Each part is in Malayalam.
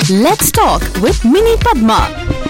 Let's talk with Mini Padma.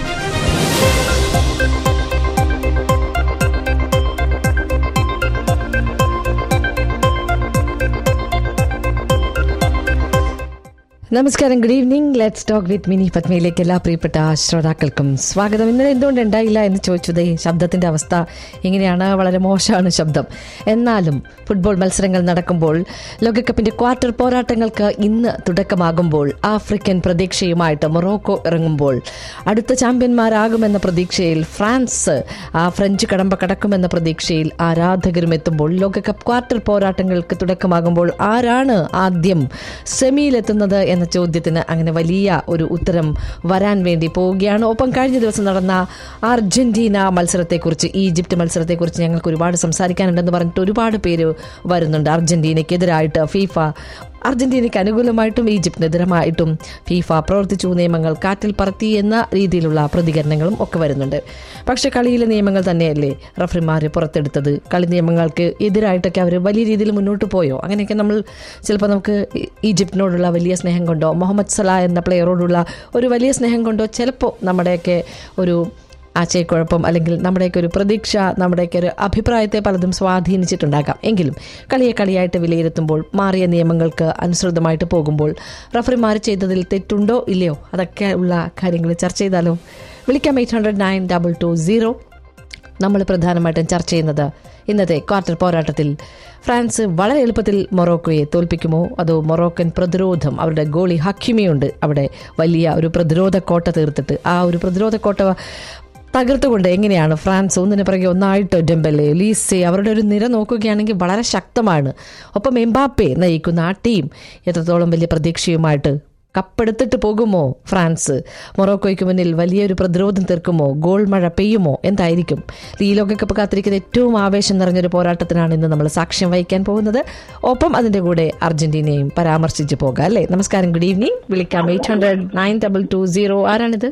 നമസ്കാരം good evening let's talk with Mini പത്മയിലേക്ക് എല്ലാ പ്രിയപ്പെട്ട ശ്രോതാക്കൾക്കും സ്വാഗതം ഇന്നലെ എന്തുകൊണ്ട് ഉണ്ടായില്ല എന്ന് ചോദിച്ചത് ശബ്ദത്തിന്റെ അവസ്ഥ എങ്ങനെയാണ് വളരെ മോശമാണ് ശബ്ദം എന്നാലും ഫുട്ബോൾ മത്സരങ്ങൾ നടക്കുമ്പോൾ ലോകകപ്പിന്റെ ക്വാർട്ടർ പോരാട്ടങ്ങൾക്ക് ഇന്ന് തുടക്കമാകുമ്പോൾ ആഫ്രിക്കൻ പ്രതീക്ഷയുമായിട്ട് മൊറോക്കോ ഇറങ്ങുമ്പോൾ അടുത്ത ചാമ്പ്യന്മാരാകുമെന്ന പ്രതീക്ഷയിൽ ഫ്രാൻസ് ആ ഫ്രഞ്ച് കടമ്പ കടക്കുമെന്ന പ്രതീക്ഷയിൽ ആരാധകരും എത്തുമ്പോൾ ലോകകപ്പ് ക്വാർട്ടർ പോരാട്ടങ്ങൾക്ക് തുടക്കമാകുമ്പോൾ ആരാണ് ആദ്യം സെമിയിലെത്തുന്നത് എന്ന ചോദ്യത്തിന് അങ്ങനെ വലിയ ഒരു ഉത്തരം വരാൻ വേണ്ടി പോവുകയാണ് ഒപ്പം കഴിഞ്ഞ ദിവസം നടന്ന അർജന്റീന മത്സരത്തെക്കുറിച്ച് ഈജിപ്ത് മത്സരത്തെക്കുറിച്ച് ഞങ്ങൾക്ക് ഒരുപാട് സംസാരിക്കാനുണ്ടെന്ന് പറഞ്ഞിട്ട് ഒരുപാട് പേര് വരുന്നുണ്ട് അർജന്റീനയ്ക്കെതിരായിട്ട് ഫീഫ അർജന്റീനയ്ക്ക് അനുകൂലമായിട്ടും ഈജിപ്തിനെതിരമായിട്ടും ഫീഫ പ്രവർത്തിച്ചു നിയമങ്ങൾ കാറ്റിൽ പറത്തി എന്ന രീതിയിലുള്ള പ്രതികരണങ്ങളും ഒക്കെ വരുന്നുണ്ട് പക്ഷെ കളിയിലെ നിയമങ്ങൾ തന്നെയല്ലേ റഫറിമാർ പുറത്തെടുത്തത് കളി നിയമങ്ങൾക്ക് എതിരായിട്ടൊക്കെ അവർ വലിയ രീതിയിൽ മുന്നോട്ട് പോയോ അങ്ങനെയൊക്കെ നമ്മൾ ചിലപ്പോൾ നമുക്ക് ഈ- ഈജിപ്തിനോടുള്ള വലിയ സ്നേഹം കൊണ്ടോ മുഹമ്മദ് സലാ എന്ന പ്ലെയറോടുള്ള ഒരു വലിയ സ്നേഹം കൊണ്ടോ ചിലപ്പോൾ നമ്മുടെയൊക്കെ ഒരു ആശയക്കുഴപ്പം അല്ലെങ്കിൽ നമ്മുടെയൊക്കെ ഒരു പ്രതീക്ഷ നമ്മുടെയൊക്കെ ഒരു അഭിപ്രായത്തെ പലതും സ്വാധീനിച്ചിട്ടുണ്ടാകാം എങ്കിലും കളിയെ കളിയായിട്ട് വിലയിരുത്തുമ്പോൾ മാറിയ നിയമങ്ങൾക്ക് അനുസൃതമായിട്ട് പോകുമ്പോൾ റഫറിമാർ ചെയ്തതിൽ തെറ്റുണ്ടോ ഇല്ലയോ അതൊക്കെ ഉള്ള കാര്യങ്ങൾ ചർച്ച ചെയ്താലോ വിളിക്കാം eight hundred nine double two zero നമ്മൾ പ്രധാനമായിട്ടും ചർച്ച ചെയ്യുന്നത് ഇന്നത്തെ ക്വാർട്ടർ പോരാട്ടത്തിൽ ഫ്രാൻസ് വളരെ എളുപ്പത്തിൽ മൊറോക്കോയെ തോൽപ്പിക്കുമോ അതോ മൊറോക്കൻ പ്രതിരോധം അവരുടെ ഗോളി ഹക്കിമിയുണ്ട് അവിടെ വലിയ ഒരു പ്രതിരോധ കോട്ട തീർത്തിട്ട് ആ ഒരു പ്രതിരോധ കോട്ട തകർത്തുകൊണ്ട് എങ്ങനെയാണ് ഫ്രാൻസ് ഒന്നിന് പിറകെ ഒന്നായിട്ട് ഡെമ്പലെ ലീസെ അവരുടെ ഒരു നിര നോക്കുകയാണെങ്കിൽ വളരെ ശക്തമാണ് ഒപ്പം എംബാപ്പെ നയിക്കുന്ന ആ ടീം എത്രത്തോളം വലിയ പ്രതീക്ഷയുമായിട്ട് കപ്പെടുത്തിട്ട് പോകുമോ ഫ്രാൻസ് മൊറോക്കോയ്ക്ക് മുന്നിൽ വലിയൊരു പ്രതിരോധം തീർക്കുമോ ഗോൾ മഴ പെയ്യുമോ എന്തായിരിക്കും ഈ ലോകകപ്പ് കാത്തിരിക്കുന്ന ഏറ്റവും ആവേശം നിറഞ്ഞൊരു പോരാട്ടത്തിനാണ് ഇന്ന് നമ്മൾ സാക്ഷ്യം വഹിക്കാൻ പോകുന്നത് ഒപ്പം അതിന്റെ കൂടെ അർജന്റീനയും പരാമർശിച്ച് പോകാം അല്ലേ നമസ്കാരം ഗുഡ് ഈവനിങ് വിളിക്കാം eight hundred nine double two zero ആരാണിത്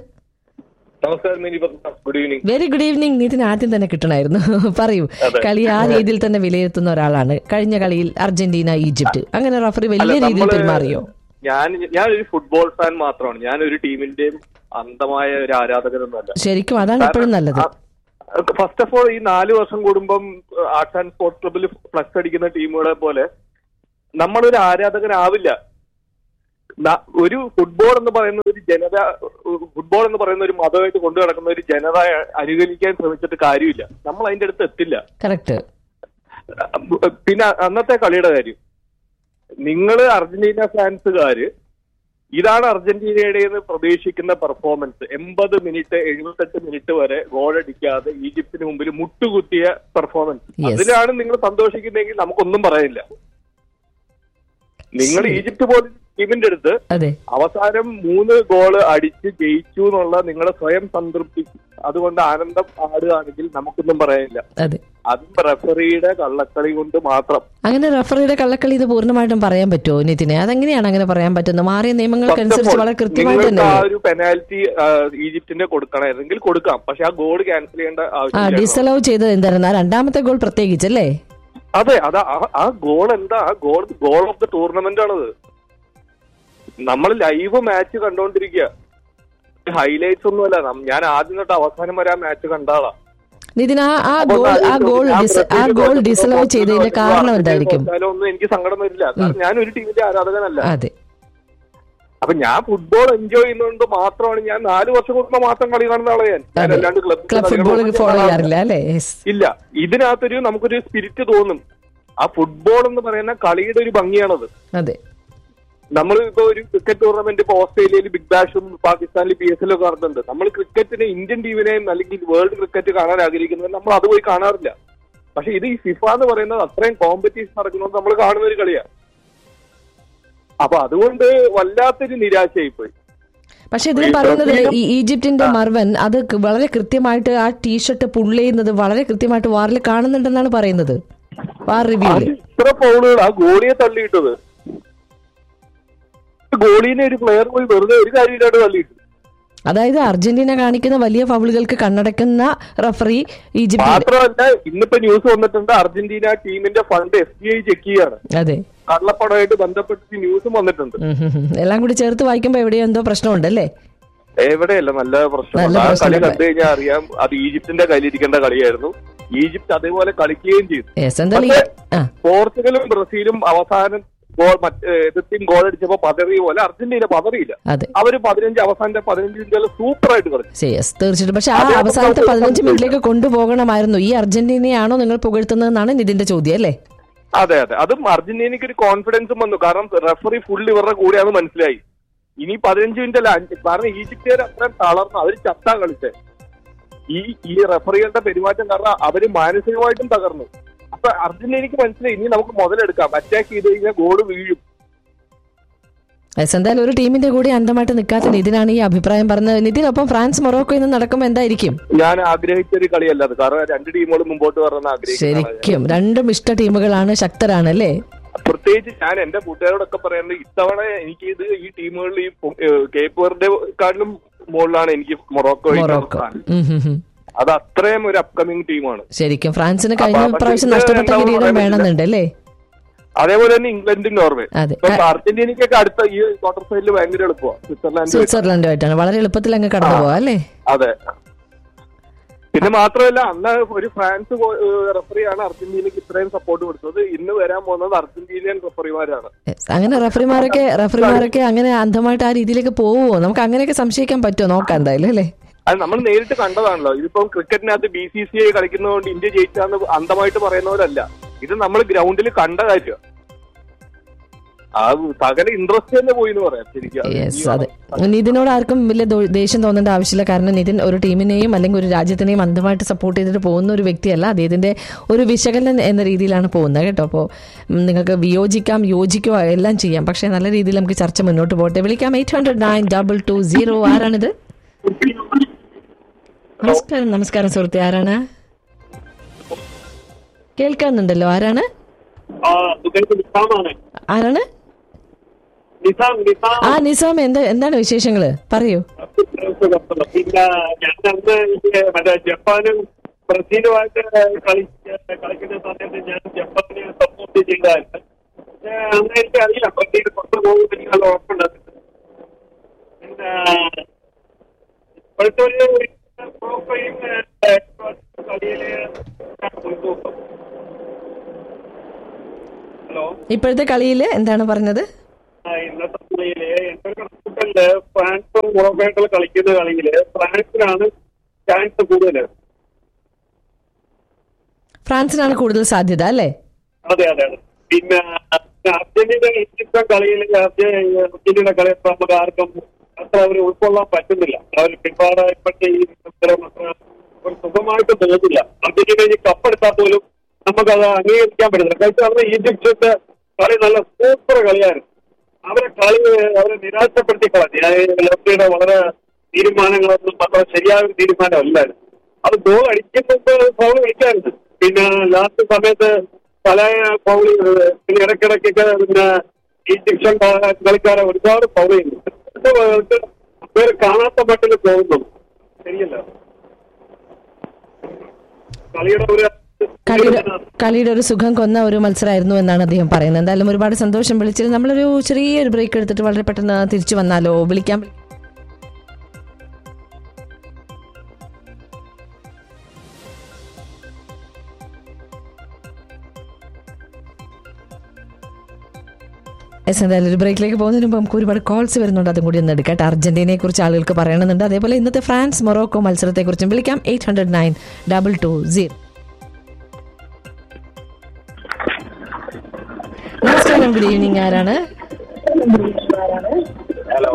നമസ്കാരം Mini Padma good evening very good evening ഇതിന് ആദ്യം തന്നെ കിട്ടണമായിരുന്നു പറയൂ കളി ആ രീതിയിൽ തന്നെ വിലയിരുത്തുന്ന ഒരാളാണ് കഴിഞ്ഞ കളിയിൽ അർജന്റീന ഈജിപ്ത് അങ്ങനെ റഫറി വലിയ രീതിയിൽ പെരുമാറിയോ ഞാൻ ഞാനൊരു ഫുട്ബോൾ ഫാൻ മാത്രമാണ് ഞാൻ ഒരു ടീമിന്റെയും അന്ധമായ ഒരു ആരാധകനൊന്നുമല്ല ശരിക്കും അതാണ് എപ്പോഴും നല്ലത് ഫസ്റ്റ് ഓഫ് ഓൾ ഈ നാല് വർഷം കൂടുമ്പം ആർട്സ് ആൻഡ് സ്പോർട്സ് ക്ലബിൽ ഫ്ലക്സ് അടിക്കുന്ന ടീമുകളെ പോലെ നമ്മളൊരു ആരാധകനാവില്ല ന- ഒരു ഫുട്ബോൾ എന്ന് പറയുന്ന ഒരു ജനത ഫുട്ബോൾ എന്ന് പറയുന്ന ഒരു മതമായിട്ട് കൊണ്ടു നടക്കുന്ന ഒരു ജനത അനുകരിക്കാൻ ശ്രമിച്ചിട്ട് കാര്യമില്ല നമ്മൾ അതിന്റെ അടുത്ത് എത്തില്ല കറക്റ്റ് പിന്നെ അന്നത്തെ കളിയുടെ കാര്യം നിങ്ങൾ അർജന്റീന ഫാൻസുകാര് ഇതാണ് അർജന്റീനയുടെ എന്ന് പ്രതീക്ഷിക്കുന്ന പെർഫോമൻസ് എൺപത് മിനിറ്റ് എഴുപത്തെട്ട് മിനിറ്റ് വരെ ഗോളടിക്കാതെ ഈജിപ്തിന് മുമ്പിൽ മുട്ടുകുത്തിയ പെർഫോമൻസ് Yes. അതിലാണ് നിങ്ങൾ സന്തോഷിക്കുന്നതെങ്കിൽ നമുക്കൊന്നും പറയാനില്ല നിങ്ങൾ ശരി. ഈജിപ്ത് പോലും ടീമിന്റെ അടുത്ത് അതെ അവസാനം മൂന്ന് ഗോള് അടിച്ച് ജയിച്ചു എന്നുള്ള നിങ്ങളെ സ്വയം സംതൃപ്തി അതുകൊണ്ട് ആനന്ദം ആടുകയാണെങ്കിൽ നമുക്കൊന്നും പറയാനില്ല അതെ അതും റെഫറിയുടെ കള്ളക്കളി കൊണ്ട് മാത്രം അങ്ങനെ റഫറിയുടെ കള്ളക്കളി ഇത് പൂർണ്ണമായിട്ടും പറയാൻ പറ്റുമോ നിതിനെ അതെങ്ങനെയാണ് അങ്ങനെ പറയാൻ പറ്റുന്നത് മാറിയ നിയമങ്ങൾക്കനുസരിച്ച് വളരെ കൃത്യമായിട്ട് നിങ്ങൾക്ക് തന്നെ ആ ഒരു പെനാൽറ്റി ഈജിപ്തിന്റെ കൊടുക്കണമായിരുന്നെങ്കിൽ കൊടുക്കാം പക്ഷെ ആ ഗോൾ ക്യാൻസൽ ചെയ്യേണ്ട ആ ആവശ്യമില്ല ഡിസലവ് ചെയ്തത് എന്തായിരുന്നു ആ രണ്ടാമത്തെ ഗോൾ പ്രത്യേകിച്ചല്ലേ അതെ അതാ ആ- ആ ഗോൾ എന്താ ആ goal goal of the tournament ആണത് നമ്മൾ ലൈവ് മാച്ച് കണ്ടോണ്ടിരിക്കുക ഹൈലൈറ്റ്സ് ഒന്നുമല്ല നം- ഞാൻ ആദ്യം തൊട്ട് അവസാനം വരെ ആ മാച്ച് കണ്ട ആളാ നിതിൻ ആ ആ അപ്പൊ ഗോൾ ആ ഞാൻ ഗോൾ ഞാൻ ഡിസ് ആ ബ്രസീൽ ഗോൾ തോറ്റോ, ഡിസലവ് പോർച്ചുഗൽ ചെയ്തതിന്റെ തോറ്റോ, കാരണം അർജന്റീന എന്തായിരിക്കും തോറ്റാലോ ഒന്നും എനിക്ക് സങ്കടം വരില്ല കാരണം ഞാൻ ഒരു ടീമിന്റെ ആരാധകനല്ല അതെ അപ്പൊ ഞാൻ ഫുട്ബോൾ എൻജോയ് ചെയ്യുന്നതുകൊണ്ട് മാത്രമാണ് ഞാൻ നാല് വർഷം കൂടുമ്പോ മാത്രം കളി കാണുന്ന ആളെ ഞാൻ ഞാൻ അതെ അല്ലാണ്ട് ക്ലബ് ക്ലബ് ഫുട്ബോൾ ഫോളോ ചെയ്യാറില്ല അല്ലേ Yes. ഇല്ല ഇതിനകത്തൊരു നമുക്കൊരു സ്പിരിറ്റ് തോന്നും ആ ഫുട്ബോൾ എന്ന് പറയുന്ന കളിയുടെ ഒരു ഭംഗിയാണത് അതെ നമ്മൾ ഇപ്പൊ ഒരു ക്രിക്കറ്റ് ടൂർണമെന്റ് ഇപ്പൊ ഓസ്ട്രേലിയയിൽ ബിഗ് ബാഷും പാകിസ്ഥാനിൽ പി എസ് എല്ലും ഒക്കെ നടത്തുന്നുണ്ട് നമ്മൾ ക്രിക്കറ്റിനെ ഇന്ത്യൻ ടീമിനെയും അല്ലെങ്കിൽ വേൾഡ് ക്രിക്കറ്റ് കാണാൻ ആഗ്രഹിക്കുന്നത് നമ്മൾ അത് പോയി കാണാറില്ല പക്ഷെ ഇത് ഈ ഫിഫ എന്ന് പറയുന്നത് അത്രയും കോമ്പറ്റീഷൻ നടക്കുന്നത് നമ്മൾ കാണുന്ന ഒരു കളിയാണ് അപ്പൊ അതുകൊണ്ട് വല്ലാത്തൊരു നിരാശയായി പോയി പക്ഷെ ഇതിൽ പറയുന്നത് ഈ ഈജിപ്തിന്റെ മർവൻ അത് ക- വളരെ കൃത്യമായിട്ട് ആ ടീഷർട്ട് പുള്ളെയ്യുന്നത് വളരെ കൃത്യമായിട്ട് വാറിൽ കാണുന്നുണ്ടെന്നാണ് പറയുന്നത് വാർ റിവ്യൂല് ഇത്ര ഫൗളുകൾ ആ ഗോളിയെ തള്ളിയിട്ടത് ഗോളീനെ ഒരു പ്ലെയർ പോയി വെറുതെ ഒരു കാര്യമില്ലാണ്ട് തള്ളിയിട്ടു അതായത് അർജന്റീന കാണിക്കുന്ന വലിയ ഫൗളുകൾക്ക് കണ്ണടക്കുന്ന റഫറി ഈജിപ്തിൽ മാത്രമല്ല ഇന്നിപ്പോ ന്യൂസ് വന്നിട്ടുണ്ട് അർജന്റീന ടീമിന്റെ fund S B I check ചെയ്യാണ് അതെ കള്ളപ്പണമായിട്ട് ബന്ധപ്പെട്ട് ന്യൂസും വന്നിട്ടുണ്ട് ഉം, ഉം, ഉം. എല്ലാം കൂടി ചേർത്ത് വായിക്കുമ്പോ എവിടെയോ എന്തോ പ്രശ്നമുണ്ടല്ലേ എവിടെയല്ല നല്ല പ്രശ്നം നല്ല ആ കളി പ്രശ്നമുണ്ട്. കണ്ടു കഴിഞ്ഞാൽ അറിയാം അത് ഈജിപ്തിന്റെ കയ്യിലിരിക്കേണ്ട കളിയായിരുന്നു ഈജിപ്ത് അതേപോലെ കളിക്കുകയും ചെയ്തു യെസ് എന്തായാലും ഈ- ആ പോർച്ചുഗലും ബ്രസീലും അവസാനം ഗോൾ മറ്റ് എതിർ ടീം ഗോൾ അടിച്ചപ്പോ പതറിയ പോലെ അർജന്റീന പതറിയില്ല അതെ അവര് പതിനഞ്ച് അവസാനത്തെ പതിനഞ്ച് മിനിറ്റ് സൂപ്പർ ആയിട്ട് കളിച്ചു യെസ് തീർച്ചയായിട്ടും പക്ഷെ ആ അതെ, അപ്പൊ അവസാനത്തെ നമുക്ക് പതിനഞ്ച് സംശയം. മിനിറ്റിലേക്ക് കൊണ്ടുപോകണമായിരുന്നു ഈ അർജന്റീനയാണോ നിങ്ങൾ പുകഴ്ത്തുന്നതെന്നാണ് നിതിന്റെ ചോദ്യം അല്ലേ അതെ അതെ അതും അർജന്റീനയ്ക്ക് ഒരു കോൺഫിഡൻസും വന്നു കാരണം റെഫറി ഫുൾ ഇവരുടെ കൂടെയാന്ന് മനസ്സിലായി ഇനി പതിനഞ്ച് മിനിറ്റ് അല്ല അഞ്ച് കാരണം ഈജിപ്തുകാർ അത്രയും തളർന്നു അവര് ചത്താ കളിച്ചത് ഈ ഈ റെഫറികളുടെ പെരുമാറ്റം കാരണം അവര് മാനസികമായിട്ടും തകർന്നു അപ്പൊ അർജന്റീനയ്ക്ക് മനസ്സിലായി ഇനി നമുക്ക് മുതലെടുക്കാം അറ്റാക്ക് ചെയ്ത് കഴിഞ്ഞാൽ ഗോള് വീഴും യെസ് എന്തായാലും ഒരു ടീമിന്റെ കൂടി അന്തമായിട്ട് നിൽക്കാത്ത നിതിനാണ് ഈ അഭിപ്രായം പറഞ്ഞത് നിതിനൊപ്പം ഫ്രാൻസ് മൊറോക്കോയിൽ നിന്ന് നടക്കുമ്പോൾ എന്തായിരിക്കും ഞാൻ ആഗ്രഹിച്ച ഒരു കളിയല്ല അത് കാരണം രണ്ട് ടീമുകളും മുമ്പോട്ട് വരണമെന്ന് ആഗ്രഹിക്കുന്നതാണ് ശരിക്കും രണ്ടും ഇഷ്ട ടീമുകളാണ് ശക്തരാണ് അല്ലേ പ്രത്യേകിച്ച് ഞാൻ എന്റെ കൂട്ടുകാരോടൊക്കെ പറയുന്നത് ഇത്തവണ എനിക്ക് ഇത് ഈ ടീമുകളിൽ ഈ പൊ- ഏഹ് കേപ്പ് വെറുതെക്കാട്ടിലും മുകളിലാണ് എനിക്ക് മൊറോക്കോ മൊറോക്കോ ഉം, ഉം, ഉം. അത് അത്രയും ഒരു അപ്കമിങ് ടീമാണ് ശരിക്കും ഫ്രാൻസിന് കഴിഞ്ഞ അപ്പൊ പ്രാവശ്യം ഇത് നഷ്ടപ്പെട്ട എന്താ കിരീടം പറയുക വേണമെന്നുണ്ട് അല്ലേ അതേപോലെ തന്നെ ഇംഗ്ലണ്ടും നോർവേ അതെ ഇപ്പൊ അർജന്റീനയ്ക്കൊക്കെ അടുത്ത ഈ ക്വാർട്ടർ ഫൈനൽ ഭയങ്കര എളുപ്പമാണ് സ്വിറ്റ്സർലാൻഡ് സ്വിറ്റ്സർലൻഡുമായിട്ടാണ് വളരെ എളുപ്പത്തിൽ അങ്ങ് കടന്നു പോവാ അല്ലേ അതെ പിന്നെ മാത്രമല്ല അന്ന് ഒരു ഫ്രാൻസ് റെഫറിയാണ് അർജന്റീനയ്ക്ക് ഇത്രയും സപ്പോർട്ട് കൊടുത്തത് ഇന്ന് വരാൻ പോകുന്നത് അർജന്റീനിയൻ റെഫറിമാരാണ് Yes. അങ്ങനെ റഫറിമാരൊക്കെ റഫറിമാരൊക്കെ അങ്ങനെ അന്ധമായിട്ട് ആ രീതിയിലേക്ക് പോവുമോ നമുക്ക് അങ്ങനെയൊക്കെ സംശയിക്കാൻ പറ്റുമോ നോക്കാം എന്തായാലും അല്ലേ അത് നമ്മൾ നേരിട്ട് കണ്ടതാണല്ലോ ഇതിപ്പം ക്രിക്കറ്റിനകത്ത് ബി സി സി ഐ കളിക്കുന്നതുകൊണ്ട് ഇന്ത്യ ജയിച്ചാന്ന് അന്ധമായിട്ട് പറയുന്നവരല്ല ഇത് നമ്മൾ ഗ്രൗണ്ടിൽ കണ്ട കാര്യം ആ സകല ഇൻട്രസ്റ്റ് തന്നെ പോയി എന്ന് പറയാം ശരിക്കും അത് യെസ് ഈ അതെ നിതിനോട് ആർക്കും വലിയ ദോ- ദേഷ്യം തോന്നേണ്ട ആവശ്യമില്ല കാരണം നിതിൻ ഒരു ടീമിനെയും അല്ലെങ്കിൽ ഒരു രാജ്യത്തിനെയും അന്ധമായിട്ട് സപ്പോർട്ട് ചെയ്തിട്ട് പോകുന്ന ഒരു വ്യക്തിയല്ല അദ്ദേഹത്തിന്റെ ഒരു വിശകലനം എന്ന രീതിയിലാണ് പോകുന്നത് കേട്ടോ അപ്പോൾ നിങ്ങൾക്ക് വിയോജിക്കാം യോജിക്കുക എല്ലാം ചെയ്യാം പക്ഷേ നല്ല രീതിയിൽ നമുക്ക് ചർച്ച മുന്നോട്ട് പോകട്ടെ വിളിക്കാം eight hundred nine double two zero ആരാണിത് നമസ്കാരം നമസ്കാരം സുഹൃത്തെ ആരാണ് കേൾക്കാന്നുണ്ടല്ലോ ആരാണ് ആ സുഖം നിസാമാണ് ആരാണ് നിസാം നിസാം ആ നിസാം എന്താ എന്താണ് വിശേഷങ്ങള് പറയൂ പിന്നെ ഞാൻ അന്ന് ഈ മറ്റേ ജപ്പാനും ബ്രസീലുമായിട്ട് കളി കളിക്കുന്ന സമയത്ത് ഞാൻ ജപ്പാനെ സപ്പോർട്ട് ചെയ്തായിരുന്നു പക്ഷേ അന്ന് എനിക്ക് അറിയില്ല ബ്രസീൽ പുറത്തു പോകുമെന്ന് എനിക്ക് നല്ല ഉറപ്പുണ്ടായിരുന്നു പിന്നെ ഇപ്പോഴത്തെ ഒരു ട്രോഫിയും കളിയില് മുൻതൂക്കം ഹലോ ഇപ്പോഴത്തെ കളിയിൽ എന്താണ് പറഞ്ഞത് ആ, ഇന്നത്തെ കളിയില് എന്റെ കണക്കൂട്ടലില് ഫ്രാൻസും മൊറോക്കോയും കളിക്കുന്ന കളിയില് ഫ്രാൻസിനാണ് ചാൻസ് കൂടുതൽ ഫ്രാൻസിനാണ് കൂടുതൽ സാധ്യത അല്ലേ അതെ അതെ അതെ പിന്നെ അർജന്റീന ഇന്നത്തെ കളിയിൽ അർജന്റീന കളി ഇപ്പൊ നമുക്ക് ആർക്കും അത്ര അവർ ഉൾക്കൊള്ളാൻ പറ്റുന്നില്ല അവർ പിൽപ്പാട് ഇപ്പോഴത്തെ ഈ മത്സരം അത്ര ഒരു സുഖമായിട്ട് തോന്നില്ല അർജന്റീന ഈ കപ്പെടുത്താൽ പോലും നമുക്കത് അംഗീകരിക്കാൻ പറ്റുന്നില്ല കഴിച്ച് അന്ന് ഈജിപ്തിന്റെ കളി നല്ല സൂപ്പർ കളിയായിരുന്നു അവരെ കളി അവരെ നിരാശപ്പെടുത്തി കളഞ്ഞു ലോക്കയുടെ വളരെ തീരുമാനങ്ങളൊന്നും അത്ര ശരിയായ ഒരു തീരുമാനമല്ലായിരുന്നു അത് ഗോൾ അടിക്കുമ്പോൾ ഫൗൾ കളിക്കാറുണ്ട് പിന്നെ ലാസ്റ്റ് സമയത്ത് പല ഫൗൾ പിന്നെ ഇടയ്ക്കിടയ്ക്കൊക്കെ പിന്നെ ഈജിപ്ഷ്യൻ കളിക്കാരെ ഒരുപാട് ഫൗൾ ചെയ്യുന്നു പേര് കാണാത്ത മട്ടിൽ പോകുന്നു ശരിയല്ല കളിയുടെ ഒരു കളിയുടെ കളിയുടെ ഒരു സുഖം കൊന്ന ഒരു മത്സരമായിരുന്നു എന്നാണ് അദ്ദേഹം പറയുന്നത് എന്തായാലും ഒരുപാട് സന്തോഷം വിളിച്ചത് നമ്മളൊരു ചെറിയൊരു ബ്രേക്ക് എടുത്തിട്ട് വളരെ പെട്ടെന്ന് തിരിച്ചു വന്നാലോ വിളിക്കാം എസ് എന്തായാലും ഒരു ബ്രേക്കിലേക്ക് പോകുന്നതിന് മുമ്പ് നമുക്ക് ഒരുപാട് കോൾസ് വരുന്നുണ്ട് അതും കൂടി ഒന്ന് എടുക്കട്ടെ അർജന്റീനയെ കുറിച്ച് ആളുകൾക്ക് പറയണമെന്നുണ്ട് അതേപോലെ ഇന്നത്തെ ഫ്രാൻസ് മൊറോക്കോ മത്സരത്തെക്കുറിച്ചും വിളിക്കാം eight hundred nine double two zero നമസ്കാരം ഗുഡ് ഈവനിങ് ആരാണ് ഹലോ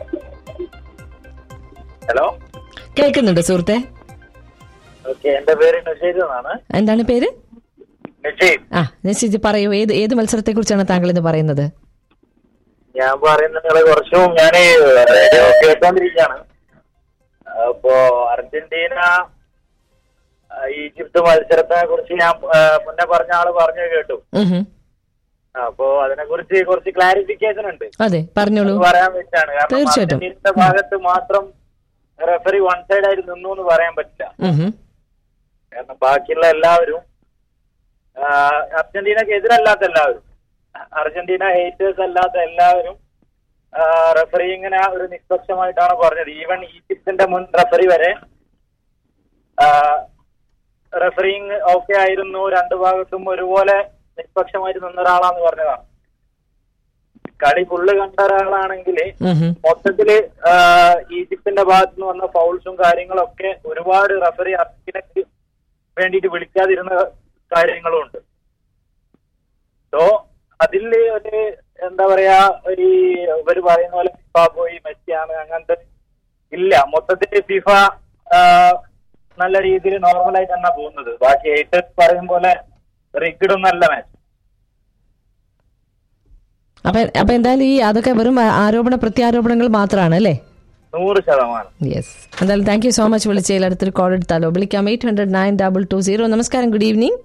ഹലോ കേൾക്കുന്നുണ്ട് സുഹൃത്തെ ഓക്കെ എന്റെ പേര് നഷീദ് എന്നാണ് എന്താണ് പേര് നഷീദ് ആ നിശ്ചയിച്ച് പറയൂ ഏത് ഏത് മത്സരത്തെ കുറിച്ചാണ് താങ്കൾ ഇന്ന് പറയുന്നത് ഞാൻ പറയുന്നത് കുറച്ചു ഞാൻ റേഡിയോ കേട്ടോണ്ടിരിക്കുകയാണ് അപ്പോ അർജന്റീന ആ, ഈജിപ്ത് മത്സരത്തെ കുറിച്ച് ഞാൻ ആ, മുന്നേ പറഞ്ഞ ആള് പറഞ്ഞു കേട്ടു ഉം ഹും. അപ്പോ അതിനെ കുറിച്ച് കുറച്ച് ക്ലാരിഫിക്കേഷൻ ഉണ്ട് അതെ പറഞ്ഞോളൂ അത് പറയാൻ വെച്ചാണ് കാരണം തീർച്ചയായിട്ടും. അർജന്റീനയുടെ ഭാഗത്ത് മാത്രം റെഫറി വൺ സൈഡ് ആയിട്ട് നിന്നു എന്ന് പറയാൻ പറ്റില്ല ഉം ഹും. കാരണം ബാക്കിയുള്ള എല്ലാവരും ആ, അർജന്റീനക്ക് എതിരല്ലാത്ത എല്ലാവരും അർജന്റീന ഹേറ്റേഴ്സ് അല്ലാത്ത എല്ലാവരും റെഫറിങ്ങിനെ ഒരു നിഷ്പക്ഷമായിട്ടാണ് പറഞ്ഞത് ഈവൻ ഈജിപ്തിന്റെ മുൻ റെഫറി വരെ റെഫറിങ് ഓക്കെ ആയിരുന്നു രണ്ടു ഭാഗത്തും ഒരുപോലെ നിഷ്പക്ഷമായിട്ട് നിന്ന ഒരാളാന്ന് പറഞ്ഞതാണ് കളി ഫുള്ള് കണ്ട ഒരാളാണെങ്കിൽ ഉം ഹും. മൊത്തത്തില് ആ, ഈജിപ്തിന്റെ ഭാഗത്ത് നിന്ന് വന്ന ഫൗൾസും കാര്യങ്ങളൊക്കെ ഒരുപാട് റഫറി അർജന്റീനക്ക് വേണ്ടിയിട്ട് വിളിക്കാതിരുന്ന കാര്യങ്ങളും ഉണ്ട് സോ അതിൽ ഒരു എന്താ പറയാ ഒരു ഇവര് പറയുന്ന പോലെ ഫിഫ പോയി മെസ്സിയാണ് അങ്ങനത്തെ ഇല്ല മൊത്തത്തിൽ ഫിഫ ആ, നല്ല രീതിയിൽ നോർമലായിട്ട് തന്നെ പോകുന്നത് ബാക്കി ഏറ്റവും പറയും പോലെ റിഗഡ് ഒന്നല്ല മാച്ച് അപ്പൊ അപ്പൊ എന്തായാലും ഈ അതൊക്കെ വെറും ആരോപണ പ്രത്യാരോപണങ്ങൾ മാത്രമാണ് അല്ലേ നൂറ് ശതമാനം യെസ് എന്തായാലും താങ്ക് യു സോ മച്ച് വിളിച്ചതിൽ അടുത്തൊരു കോൾ എടുത്താലോ വിളിക്കാം eight hundred nine double two zero നമസ്കാരം ഗുഡ് ഈവനിങ്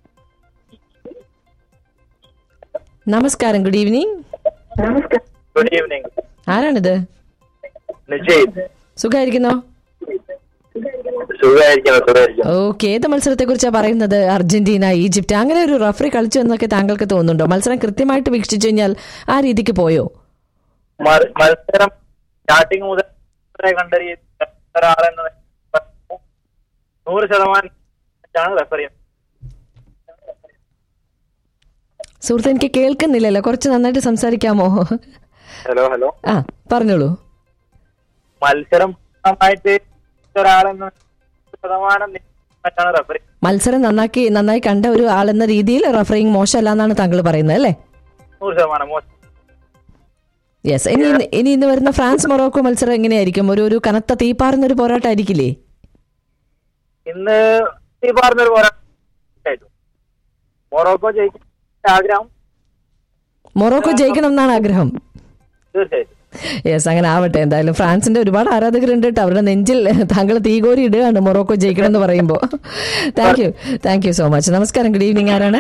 നമസ്കാരം ഗുഡ് ഈവനിങ് ഗുഡ് ഈവനിങ് ആരാണിത് നിജയ് സുഖമായിരിക്കുന്നോ സുഖമായിരിക്കണം സുഖമായിരിക്കണം ഓക്കെ ഏത് മത്സരത്തെ കുറിച്ചാണ് പറയുന്നത് അർജന്റീന ഈജിപ്റ്റ് അങ്ങനെ ഒരു റഫറി കളിച്ചു എന്നൊക്കെ താങ്കൾക്ക് തോന്നുന്നുണ്ടോ മത്സരം കൃത്യമായിട്ട് വീക്ഷിച്ചു കഴിഞ്ഞാൽ ആ രീതിക്ക് പോയോ മ- മത്സരം സ്റ്റാർട്ടിങ് മുതൽ വരെ കണ്ട രീതി ഒരാളെന്ന് പറയുമ്പോൾ നൂറ് ശതമാനം ആണ് റെഫർ ചെയ്യുന്നത് സുഹൃത്ത് എനിക്ക് കേൾക്കുന്നില്ലല്ലോ കുറച്ച് നന്നായിട്ട് സംസാരിക്കാമോ ഹലോ ഹലോ ആ പറഞ്ഞോളൂ മത്സരം പൂർണ്ണമായിട്ട് ഒരാളെന്ന് ശതമാനം ആണ് റെഫർ മത്സരം നന്നാക്കി നന്നായി കണ്ട ഒരു ആളെന്ന രീതിയിൽ റഫറിങ് മോശമല്ല എന്നാണ് താങ്കൾ പറയുന്നത് അല്ലേ നൂറ് ശതമാനം മോശം യെസ് ഇനി ഇനി ഇന്ന് വരുന്ന ഫ്രാൻസ് മൊറോക്കോ മത്സരം എങ്ങനെയായിരിക്കും ഒരു ഒരു കനത്ത തീപ്പാറുന്ന ഒരു പോരാട്ടമായിരിക്കില്ലേ ഇന്ന് ഈ പറഞ്ഞൊരു പോരാട്ടം മൊറോക്കോ ജയിക്കാൻ ആഗ്രഹം മൊറോക്കോ ജയിക്കണം എന്നാണ് ആഗ്രഹം തീർച്ചയായിട്ടും യെസ് അങ്ങനെ ആവട്ടെ എന്തായാലും ഫ്രാൻസിന്റെ ഒരുപാട് ആരാധകരുണ്ട് കേട്ടോ അവരുടെ നെഞ്ചിൽ താങ്കൾ തീകോരി ഇടുകയാണ് മൊറോക്കോ ജയിക്കണം എന്ന് പറയുമ്പോൾ thank you thank you so much നമസ്കാരം ഗുഡ് ഈവനിങ് ആരാണ്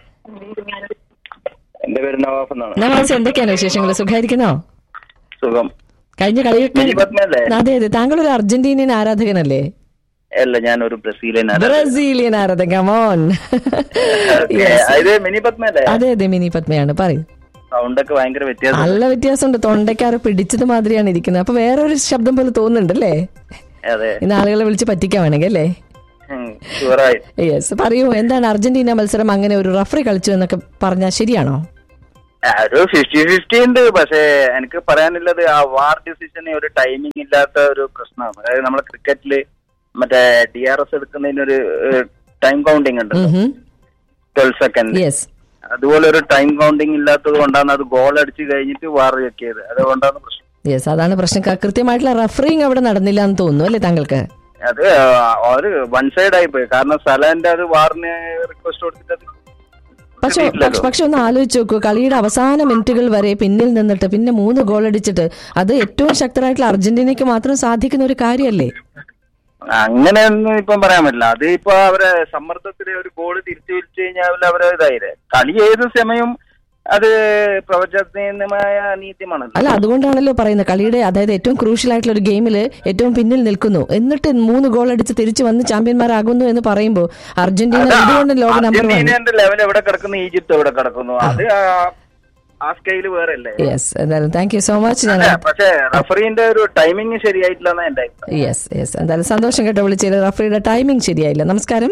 എന്റെ പേര് നവാഫ് എന്നാണ് നവാസ് എന്തൊക്കെയാണ് വിശേഷങ്ങൾ സുഖമായിരിക്കുന്നോ സുഖം കഴിഞ്ഞ കളിയൊക്കെ മിനിപത്മയല്ലേ? അതെ അതെ താങ്കൾ ഒരു അർജന്റീനിയൻ ആരാധകനല്ലേ അല്ല ഞാൻ ഒരു ബ്രസീലിയൻ ബ്രസീലിയൻ ആരാധകൻ കമോൺ ഇത് മിനി പത്മല്ലേ അതെ അതെ മിനി പത്മയാണ് പറയൂ സൗണ്ട് ഒക്കെ ഭയങ്കര വ്യത്യാസം നല്ല വ്യത്യാസമുണ്ട് തൊണ്ടയ്ക്കാരെ പിടിച്ചത് മാതിരിയാണ് ഇരിക്കുന്നത് അപ്പൊ വേറെ ഒരു ശബ്ദം പോലെ തോന്നുന്നുണ്ടല്ലേ അതെ ഇന്ന് ആളുകളെ വിളിച്ച് പറ്റിക്കാൻ വേണമെങ്കിൽ അല്ലേ ഷുവറായി യെസ് പറയൂ എന്താണ് അർജന്റീന മത്സരം അങ്ങനെ ഒരു റഫറി കളിച്ചു എന്നൊക്കെ പറഞ്ഞാൽ ശരിയാണോ ഒരു ഫിഫ്റ്റി ഫിഫ്റ്റി ഉണ്ട് പക്ഷേ എനിക്ക് പറയാനുള്ളത് ആ വാർ ഡിസിഷന് ഒരു ടൈമിംഗ് ഇല്ലാത്ത ഒരു പ്രശ്നമാണ് അതായത് നമ്മളെ ക്രിക്കറ്റില് മറ്റേ ഡി ആർ എസ് എടുക്കുന്നതിന് ഒരു ടൈം കൗണ്ടിങ് ഉണ്ട് ട്വൽവ് സെക്കൻഡ് യെസ് അതുപോലെ ഒരു ടൈം കൗണ്ടിങ് ഇല്ലാത്തത് കൊണ്ടാണ് അത് ഗോൾ അടിച്ച് കഴിഞ്ഞിട്ട് വാർ വെക്കിയത് അതുകൊണ്ടാണ് പ്രശ്നം യെസ് അതാണ് പ്രശ്നം ക- കൃത്യമായിട്ടുള്ള റഫറിങ് അവിടെ നടന്നില്ല എന്ന് തോന്നുന്നു അല്ലേ താങ്കൾക്ക് അത് ആ, ഒരു വൺ സൈഡ് ആയി പോയി കാരണം സലാന്റെ അത് വാറിന് റിക്വസ്റ്റ് കൊടുത്തിട്ട് അത് പക്ഷെ കിട്ടിയിട്ടില്ലല്ലോ. പക്ഷെ- പക്ഷെ ഒന്ന് ആലോചിച്ച് നോക്കൂ കളിയുടെ അവസാന മിനിറ്റുകൾ വരെ പിന്നിൽ നിന്നിട്ട് പിന്നെ മൂന്ന് ഗോൾ അടിച്ചിട്ട് അത് ഏറ്റവും ശക്തരായിട്ടുള്ള അർജന്റീനയ്ക്ക് മാത്രം സാധിക്കുന്ന ഒരു കാര്യമല്ലേ അങ്ങനെയൊന്നും ഇപ്പം പറയാൻ പറ്റില്ല അത് ഇപ്പൊ അവരെ സമ്മർദ്ദത്തില് ഒരു ഗോൾ തിരിച്ചു വിളിച്ചു കഴിഞ്ഞാൽ അവരെ ഇതായില്ലേ കളി ഏത് സമയവും അത് പ്രവചനീയമായ നീത്യമാണല്ലോ അല്ല അതുകൊണ്ടാണല്ലോ പറയുന്നത് കളിയുടെ അതായത് ഏറ്റവും ക്രൂഷ്യൽ ആയിട്ടുള്ള ഒരു ഗെയിമിൽ ഏറ്റവും പിന്നിൽ നിൽക്കുന്നു എന്നിട്ട് മൂന്ന് ഗോൾ അടിച്ച് തിരിച്ചു വന്ന് ചാമ്പ്യന്മാരാകുന്നു എന്ന് പറയുമ്പോൾ അർജന്റീന എന്തുകൊണ്ട് ലോക നമ്പർ വൺ അർജന്റീനന്റെ ലെവൽ എവിടെ കിടക്കുന്നു ഈജിപ്ത് എവിടെ കിടക്കുന്നു അത് ആ- ആ സ്കെയില് വേറെ അല്ലേ യെസ് എന്തായാലും താങ്ക് യു സോ മച്ച് ഞാൻ അല്ല, പക്ഷേ റഫറിന്റെ ഒരു ടൈമിംഗ് ശരിയായിട്ടില്ല എന്നാ എന്റെ അഭിപ്രായം യെസ് യെസ് എന്തായാലും സന്തോഷം കേട്ടോ വിളിച്ചത് റഫറിയുടെ ടൈമിംഗ് ശരിയായില്ല നമസ്കാരം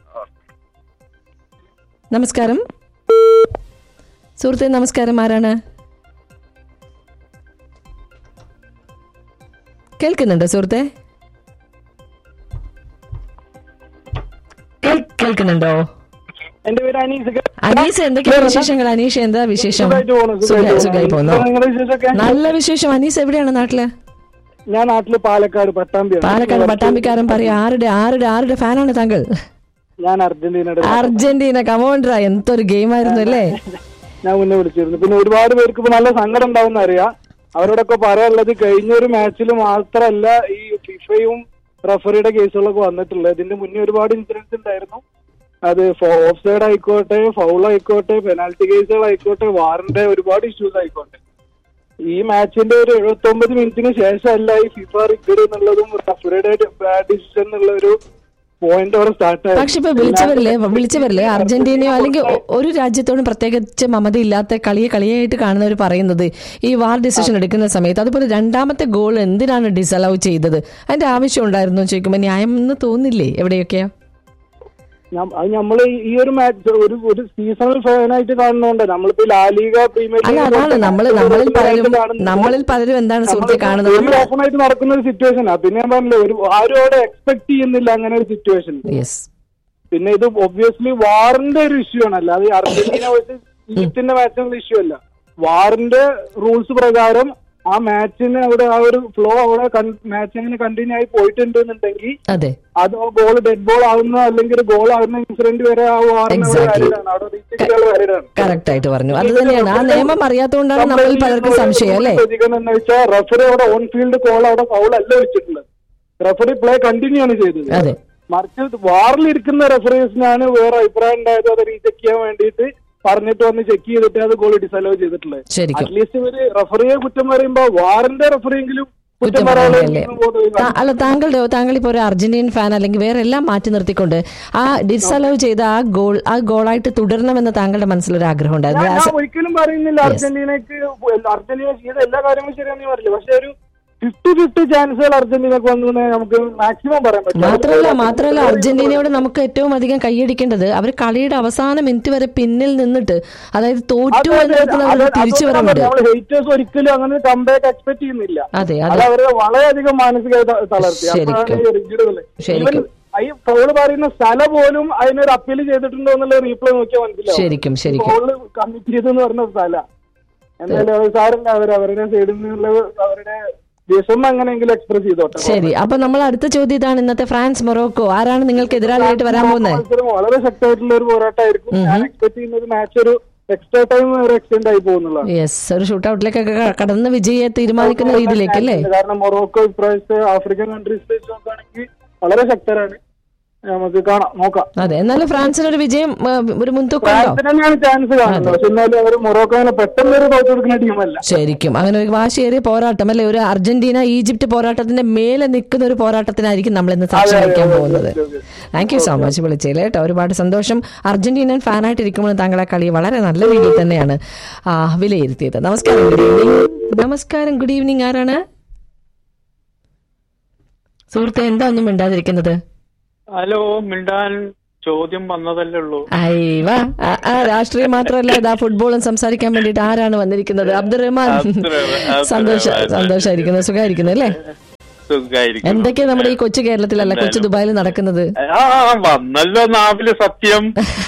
നമസ്കാരം സുഹൃത്തെ നമസ്കാരം ആരാണ് കേൾക്കുന്നുണ്ടോ സുഹൃത്തെ കേൾ- കേൾക്കുന്നുണ്ടോ എന്റെ പേര് അനീസ് അനീസ് എന്തൊക്കെയാണ് വിശേഷങ്ങൾ അനീഷ് എന്താ വിശേഷം സുഖമായിട്ട് പോണു, സുഖമായിട്ട് സുഖ- പോണു. സുഖമായി പോകുന്നു നിങ്ങളുടെ വിശേഷമൊക്കെ? നല്ല വിശേഷം അനീസ് എവിടെയാണ് നാട്ടില് ഞാൻ നാട്ടില് പാലക്കാട് പട്ടാമ്പിയാണ് പാലക്കാട് പട്ടാമ്പിക്കാരൻ പറയും ആരുടെ ആരുടെ ആരുടെ ഫാനാണ് താങ്കൾ ഞാൻ അർജന്റീനയുടെ അർജന്റീന കമോണ്ട്ര എന്തൊരു ഗെയിം ആയിരുന്നു അല്ലേ ഞാൻ മുന്നേ വിളിച്ചിരുന്നു പിന്നെ ഒരുപാട് പേർക്ക് ഇപ്പൊ നല്ല സങ്കടം ഉണ്ടാവും അറിയാം അവരോടൊക്കെ പറയാനുള്ളത് കഴിഞ്ഞ ഒരു മാച്ചിൽ മാത്രമല്ല ഈ ഫിഫയും റഫറിയുടെ കേസുകളൊക്കെ വന്നിട്ടുള്ളത് ഇതിന്റെ മുന്നേ ഒരുപാട് ഇൻസിഡൻസ് ഉണ്ടായിരുന്നു അത് ഓഫ് സൈഡ് ആയിക്കോട്ടെ ഫൗൾ ആയിക്കോട്ടെ പെനാൽറ്റി കേസുകൾ ആയിക്കോട്ടെ വാറിന്റെ ഒരുപാട് ഇഷ്യൂസ് ആയിക്കോട്ടെ ഈ മാച്ചിന്റെ ഒരു എഴുപത്തി ഒമ്പത് മിനിറ്റിന് ശേഷമല്ല ഈ ഫിഫ റിക്കഡ് എന്നുള്ളതും റഫറിയുടെ ബാഡ് ഡിസിഷൻ എന്നുള്ള ഒരു പോയിന്റ് അവിടെ സ്റ്റാർട്ട് പക്ഷെ ഇപ്പൊ വിളിച്ചവരില്ലേ വിളിച്ചവരില്ലേ അർജന്റീനയോ അല്ലെങ്കിൽ ഒ- ഒരു രാജ്യത്തോടും പ്രത്യേകിച്ച് മമതയില്ലാത്ത കളിയെ കളിയായിട്ട് കാണുന്നവർ പറയുന്നത് ഈ വാർ ഡിസിഷൻ എടുക്കുന്ന സമയത്ത് അതുപോലെ രണ്ടാമത്തെ ഗോൾ എന്തിനാണ് ഡിസലവ് ചെയ്തത് അതിന്റെ ആവശ്യം ഉണ്ടായിരുന്നു ചോദിക്കുമ്പോൾ ന്യായം എന്ന് തോന്നില്ലേ എവിടെയൊക്കെയാ അത് നമ്മള് ഈ ഒരു മാച്ച് ഒരു ഒരു സീസണൽ ഫാനായിട്ട് കാണുന്നോണ്ട് നമ്മളിപ്പോ ലാലിക പ്രീമിയർ അല്ല അതാണ് നമ്മൾ നമ്മളിൽ പലരും നമ്മളിൽ പലരും എന്താണ് സുഹൃത്തെ കാണുന്നത് നമ്മൾ ഓപ്പണായിട്ട് നടക്കുന്ന ഒരു സിറ്റുവേഷനാ പിന്നെ ഞാൻ പറഞ്ഞില്ലേ ഒരു ആരും അവിടെ എക്സ്പെക്ട് ചെയ്യുന്നില്ല അങ്ങനെ ഒരു സിറ്റുവേഷൻ യെസ് പിന്നെ ഇത് ഒബ്വിയസ്ലി വാറിന്റെ ഒരു ഇഷ്യൂ ആണ് അല്ലാതെ ഈ അർജന്റീന വേഴ്സസ് ഈജിപ്തിന്റെ മാച്ചിനുള്ള ഇഷ്യൂ അല്ല വാറിന്റെ റൂൾസ് പ്രകാരം ആ മാച്ചിന് അവിടെ ആ ഒരു ഫ്ലോ അവിടെ മാച്ച് അങ്ങനെ കണ്ടിന്യൂ ആയി പോയിട്ടുണ്ട് എന്നുണ്ടെങ്കിൽ അതെ അത് ഗോൾ ഡെഡ് ബോൾ ആവുന്ന അല്ലെങ്കിൽ ഒരു ഗോൾ ആവുന്ന ഇൻസിഡന്റ് വരെ ആ വാറിന് Exactly. വാലിഡാണ് അവിടെ റീച്ചിട്ടുകൾ വാലിഡാണ് കറക്റ്റ് ആയിട്ട് പറഞ്ഞു അത് തന്നെയാണ് ആ നിയമം അറിയാത്തതുകൊണ്ടാണ് നമ്മളിൽ പലർക്കും സംശയം അല്ലേ ശ്രദ്ധിക്കണം എന്ന് വെച്ചാൽ റഫറി അവിടെ ഓൺ ഫീൽഡ് കോൾ അവിടെ ഫൗൾ അല്ല വെച്ചിട്ടുള്ളത് റഫറി പ്ലേ കണ്ടിന്യൂ ആണ് ചെയ്തത് അതെ മറിച്ച് വാറിലിരിക്കുന്ന റെഫറീസിനാണ് വേറെ അഭിപ്രായം ഉണ്ടായത് അത് റീചെക്ക് ചെയ്യാൻ വേണ്ടിയിട്ട് പറഞ്ഞിട്ട് വന്ന് ചെക്ക് ചെയ്തിട്ട് അത് ഗോൾ ഡിസലോ ചെയ്തിട്ടുള്ളത് ശരിക്കും അറ്റ്ലീസ്റ്റ് ഇവര് റഫറിയെ കുറ്റം പറയുമ്പോ വാറിന്റെ റെഫറിയെങ്കിലും കുറ്റം കുറ്റം പറയാനുള്ള പറയാനല്ലേ ബോധം താ- അല്ല താങ്കളുടെ താങ്കൾ ഇപ്പോൾ ഒരു അർജന്റീൻ ഫാൻ അല്ലെങ്കിൽ വേറെ എല്ലാം മാറ്റി നിർത്തിക്കൊണ്ട് ആ ഡിസലവ് ചെയ്ത ആ ഗോൾ ആ ഗോളായിട്ട് തുടരണമെന്ന് താങ്കളുടെ മനസ്സിലൊരു ആഗ്രഹം ഉണ്ടായിരുന്നു ഞാൻ As ഞാൻ a- ഒരിക്കലും പറയുന്നില്ല അർജന്റീനക്ക് അർജന്റീന ചെയ്ത എല്ലാ കാര്യങ്ങളും ശരിയാണെന്ന് പറയില്ല പക്ഷെ ഒരു ഫിഫ്റ്റി ഫിഫ്റ്റി ചാൻസുകൾ അർജന്റീനക്ക് വന്നു എന്ന് നമുക്ക് മാക്സിമം പറയാൻ പറ്റും മാത്രമല്ല മാത്രമല്ല അർജന്റീനയോട് നമുക്ക് ഏറ്റവും അധികം കൈയടിക്കേണ്ടത് അവർ കളിയുടെ അവസാന മിനിറ്റ് വരെ പിന്നിൽ നിന്നിട്ട് അതായത് തോറ്റു എന്നതിൽ അവർ തിരിച്ചു വരവുണ്ട് ഹേറ്റേഴ്സ് ഒരിക്കലും അങ്ങനെ കംബാക്ക് എക്സ്പെക്ട് ചെയ്യുന്നില്ല അതെ അത് അതെ അവരെ വളരെയധികം മാനസികമായി ത- തളർത്തി ശരിക്കും. അപ്പോഴാണ് ഈ rigid കള്. ശരിക്കും. Even ഈ ഫൗള് പറയുന്ന സ്ഥലം പോലും അതിനൊരു അപ്പീൽ ചെയ്തിട്ടുണ്ടോ എന്നുള്ള റീപ്ലൈ നോക്കിയാൽ മനസ്സിലാവും ശരിക്കും ശരിക്കും ഫൗള് കമ്മിറ്റ് ചെയ്തെന്ന് പറഞ്ഞ സ്ഥല എന്തായാലും അത് സാറില്ല അവർ അവരുടെ സൈഡിൽ നിന്നുള്ള അവരുടെ വിഷമം അങ്ങനെയെങ്കിലും എക്സ്പ്രസ് ചെയ്തോട്ടെ ശരി അപ്പൊ നമ്മൾ അടുത്ത ചോദ്യം ഇതാണ് ഇന്നത്തെ ഫ്രാൻസ് മൊറോക്കോ ആരാണ് നിങ്ങൾക്ക് എതിരാളിയായിട്ട് വരാൻ പോകുന്നത് മത്സരം വളരെ ശക്തമായിട്ടുള്ള ഒരു പോരാട്ടമായിരിക്കും ഞാൻ എക്സ്പെക്ട് ചെയ്യുന്നത് മാച്ച് ഒരു എക്സ്ട്രാ ടൈം വരെ എക്സ്റ്റെൻഡ് ആയി പോകുന്നുള്ളതാണ് യെസ് ഒരു ഷൂട്ടൗട്ടിലേക്കൊക്കെ ക- കടന്ന് വിജയെ തീരുമാനിക്കുന്ന രീതിയിലേക്ക് അല്ലേ കാരണം മൊറോക്കോ ഇപ്രാവശ്യത്തെ ആഫ്രിക്കൻ കൺട്രീസ് വെച്ച് നോക്കുകയാണെങ്കിൽ വളരെ ശക്തരാണ് നമുക്ക് കാണാം നോക്കാം അതെ എന്നാലും ഫ്രാൻസിന് ഒരു വിജയം ആ, ഒരു മുൻതൂക്കം ഉണ്ടോ ഫ്രാൻസിന് തന്നെയാണ് ചാൻസ് കാണുന്നത് പക്ഷെ എന്നാലും അവർ മൊറോക്കോനെ പെട്ടെന്ന് ഒരു തോറ്റെടുക്കുന്ന ടീമല്ല ശരിക്കും അങ്ങനെ ഒരു വാശിയേറിയ പോരാട്ടം അല്ലെ ഒരു അർജന്റീന ഈജിപ്റ്റ് പോരാട്ടത്തിന്റെ മേലെ നിൽക്കുന്ന ഒരു പോരാട്ടത്തിനായിരിക്കും നമ്മൾ ഇന്ന് സാക്ഷ്യം വഹിക്കാൻ പോകുന്നത് താങ്ക് യു സോ മച്ച് വിളിച്ചതിൽ കേട്ടോ ഒരുപാട് സന്തോഷം അർജന്റീനൻ ഫാനായിട്ട് ഇരിക്കുമ്പോൾ താങ്കളെ കളി വളരെ നല്ല രീതിയിൽ തന്നെയാണ് ആ, വിലയിരുത്തിയത് നമസ്കാരം ഗുഡ് ഈവനിങ് നമസ്കാരം ഗുഡ് ഈവനിങ് ആരാണ് സുഹൃത്തെ എന്താ ഒന്നും മിണ്ടാതിരിക്കുന്നത് ഹലോ മിണ്ടാൻ ചോദ്യം വന്നതല്ലേ ഉള്ളൂ അയ്യവാ ആ രാഷ്ട്രീയം മാത്രമല്ല ഇതാ ഫുട്ബോളും സംസാരിക്കാൻ വേണ്ടിയിട്ട് ആരാണ് വന്നിരിക്കുന്നത് അബ്ദുറഹ്മാൻ അബ്ദുറഹ്മാൻ, സന്തോഷ അബ്ദുറഹ്മാൻ. സന്തോഷായിരിക്കുന്നു സുഖമായിരിക്കുന്നു അല്ലേ സുഖായിരിക്കുന്നു എന്തൊക്കെയാ നമ്മുടെ ഈ കൊച്ചു കേരളത്തിലല്ല കൊച്ചു ദുബായിൽ നടക്കുന്നത് ആ വന്നല്ലോ നാവില് സത്യം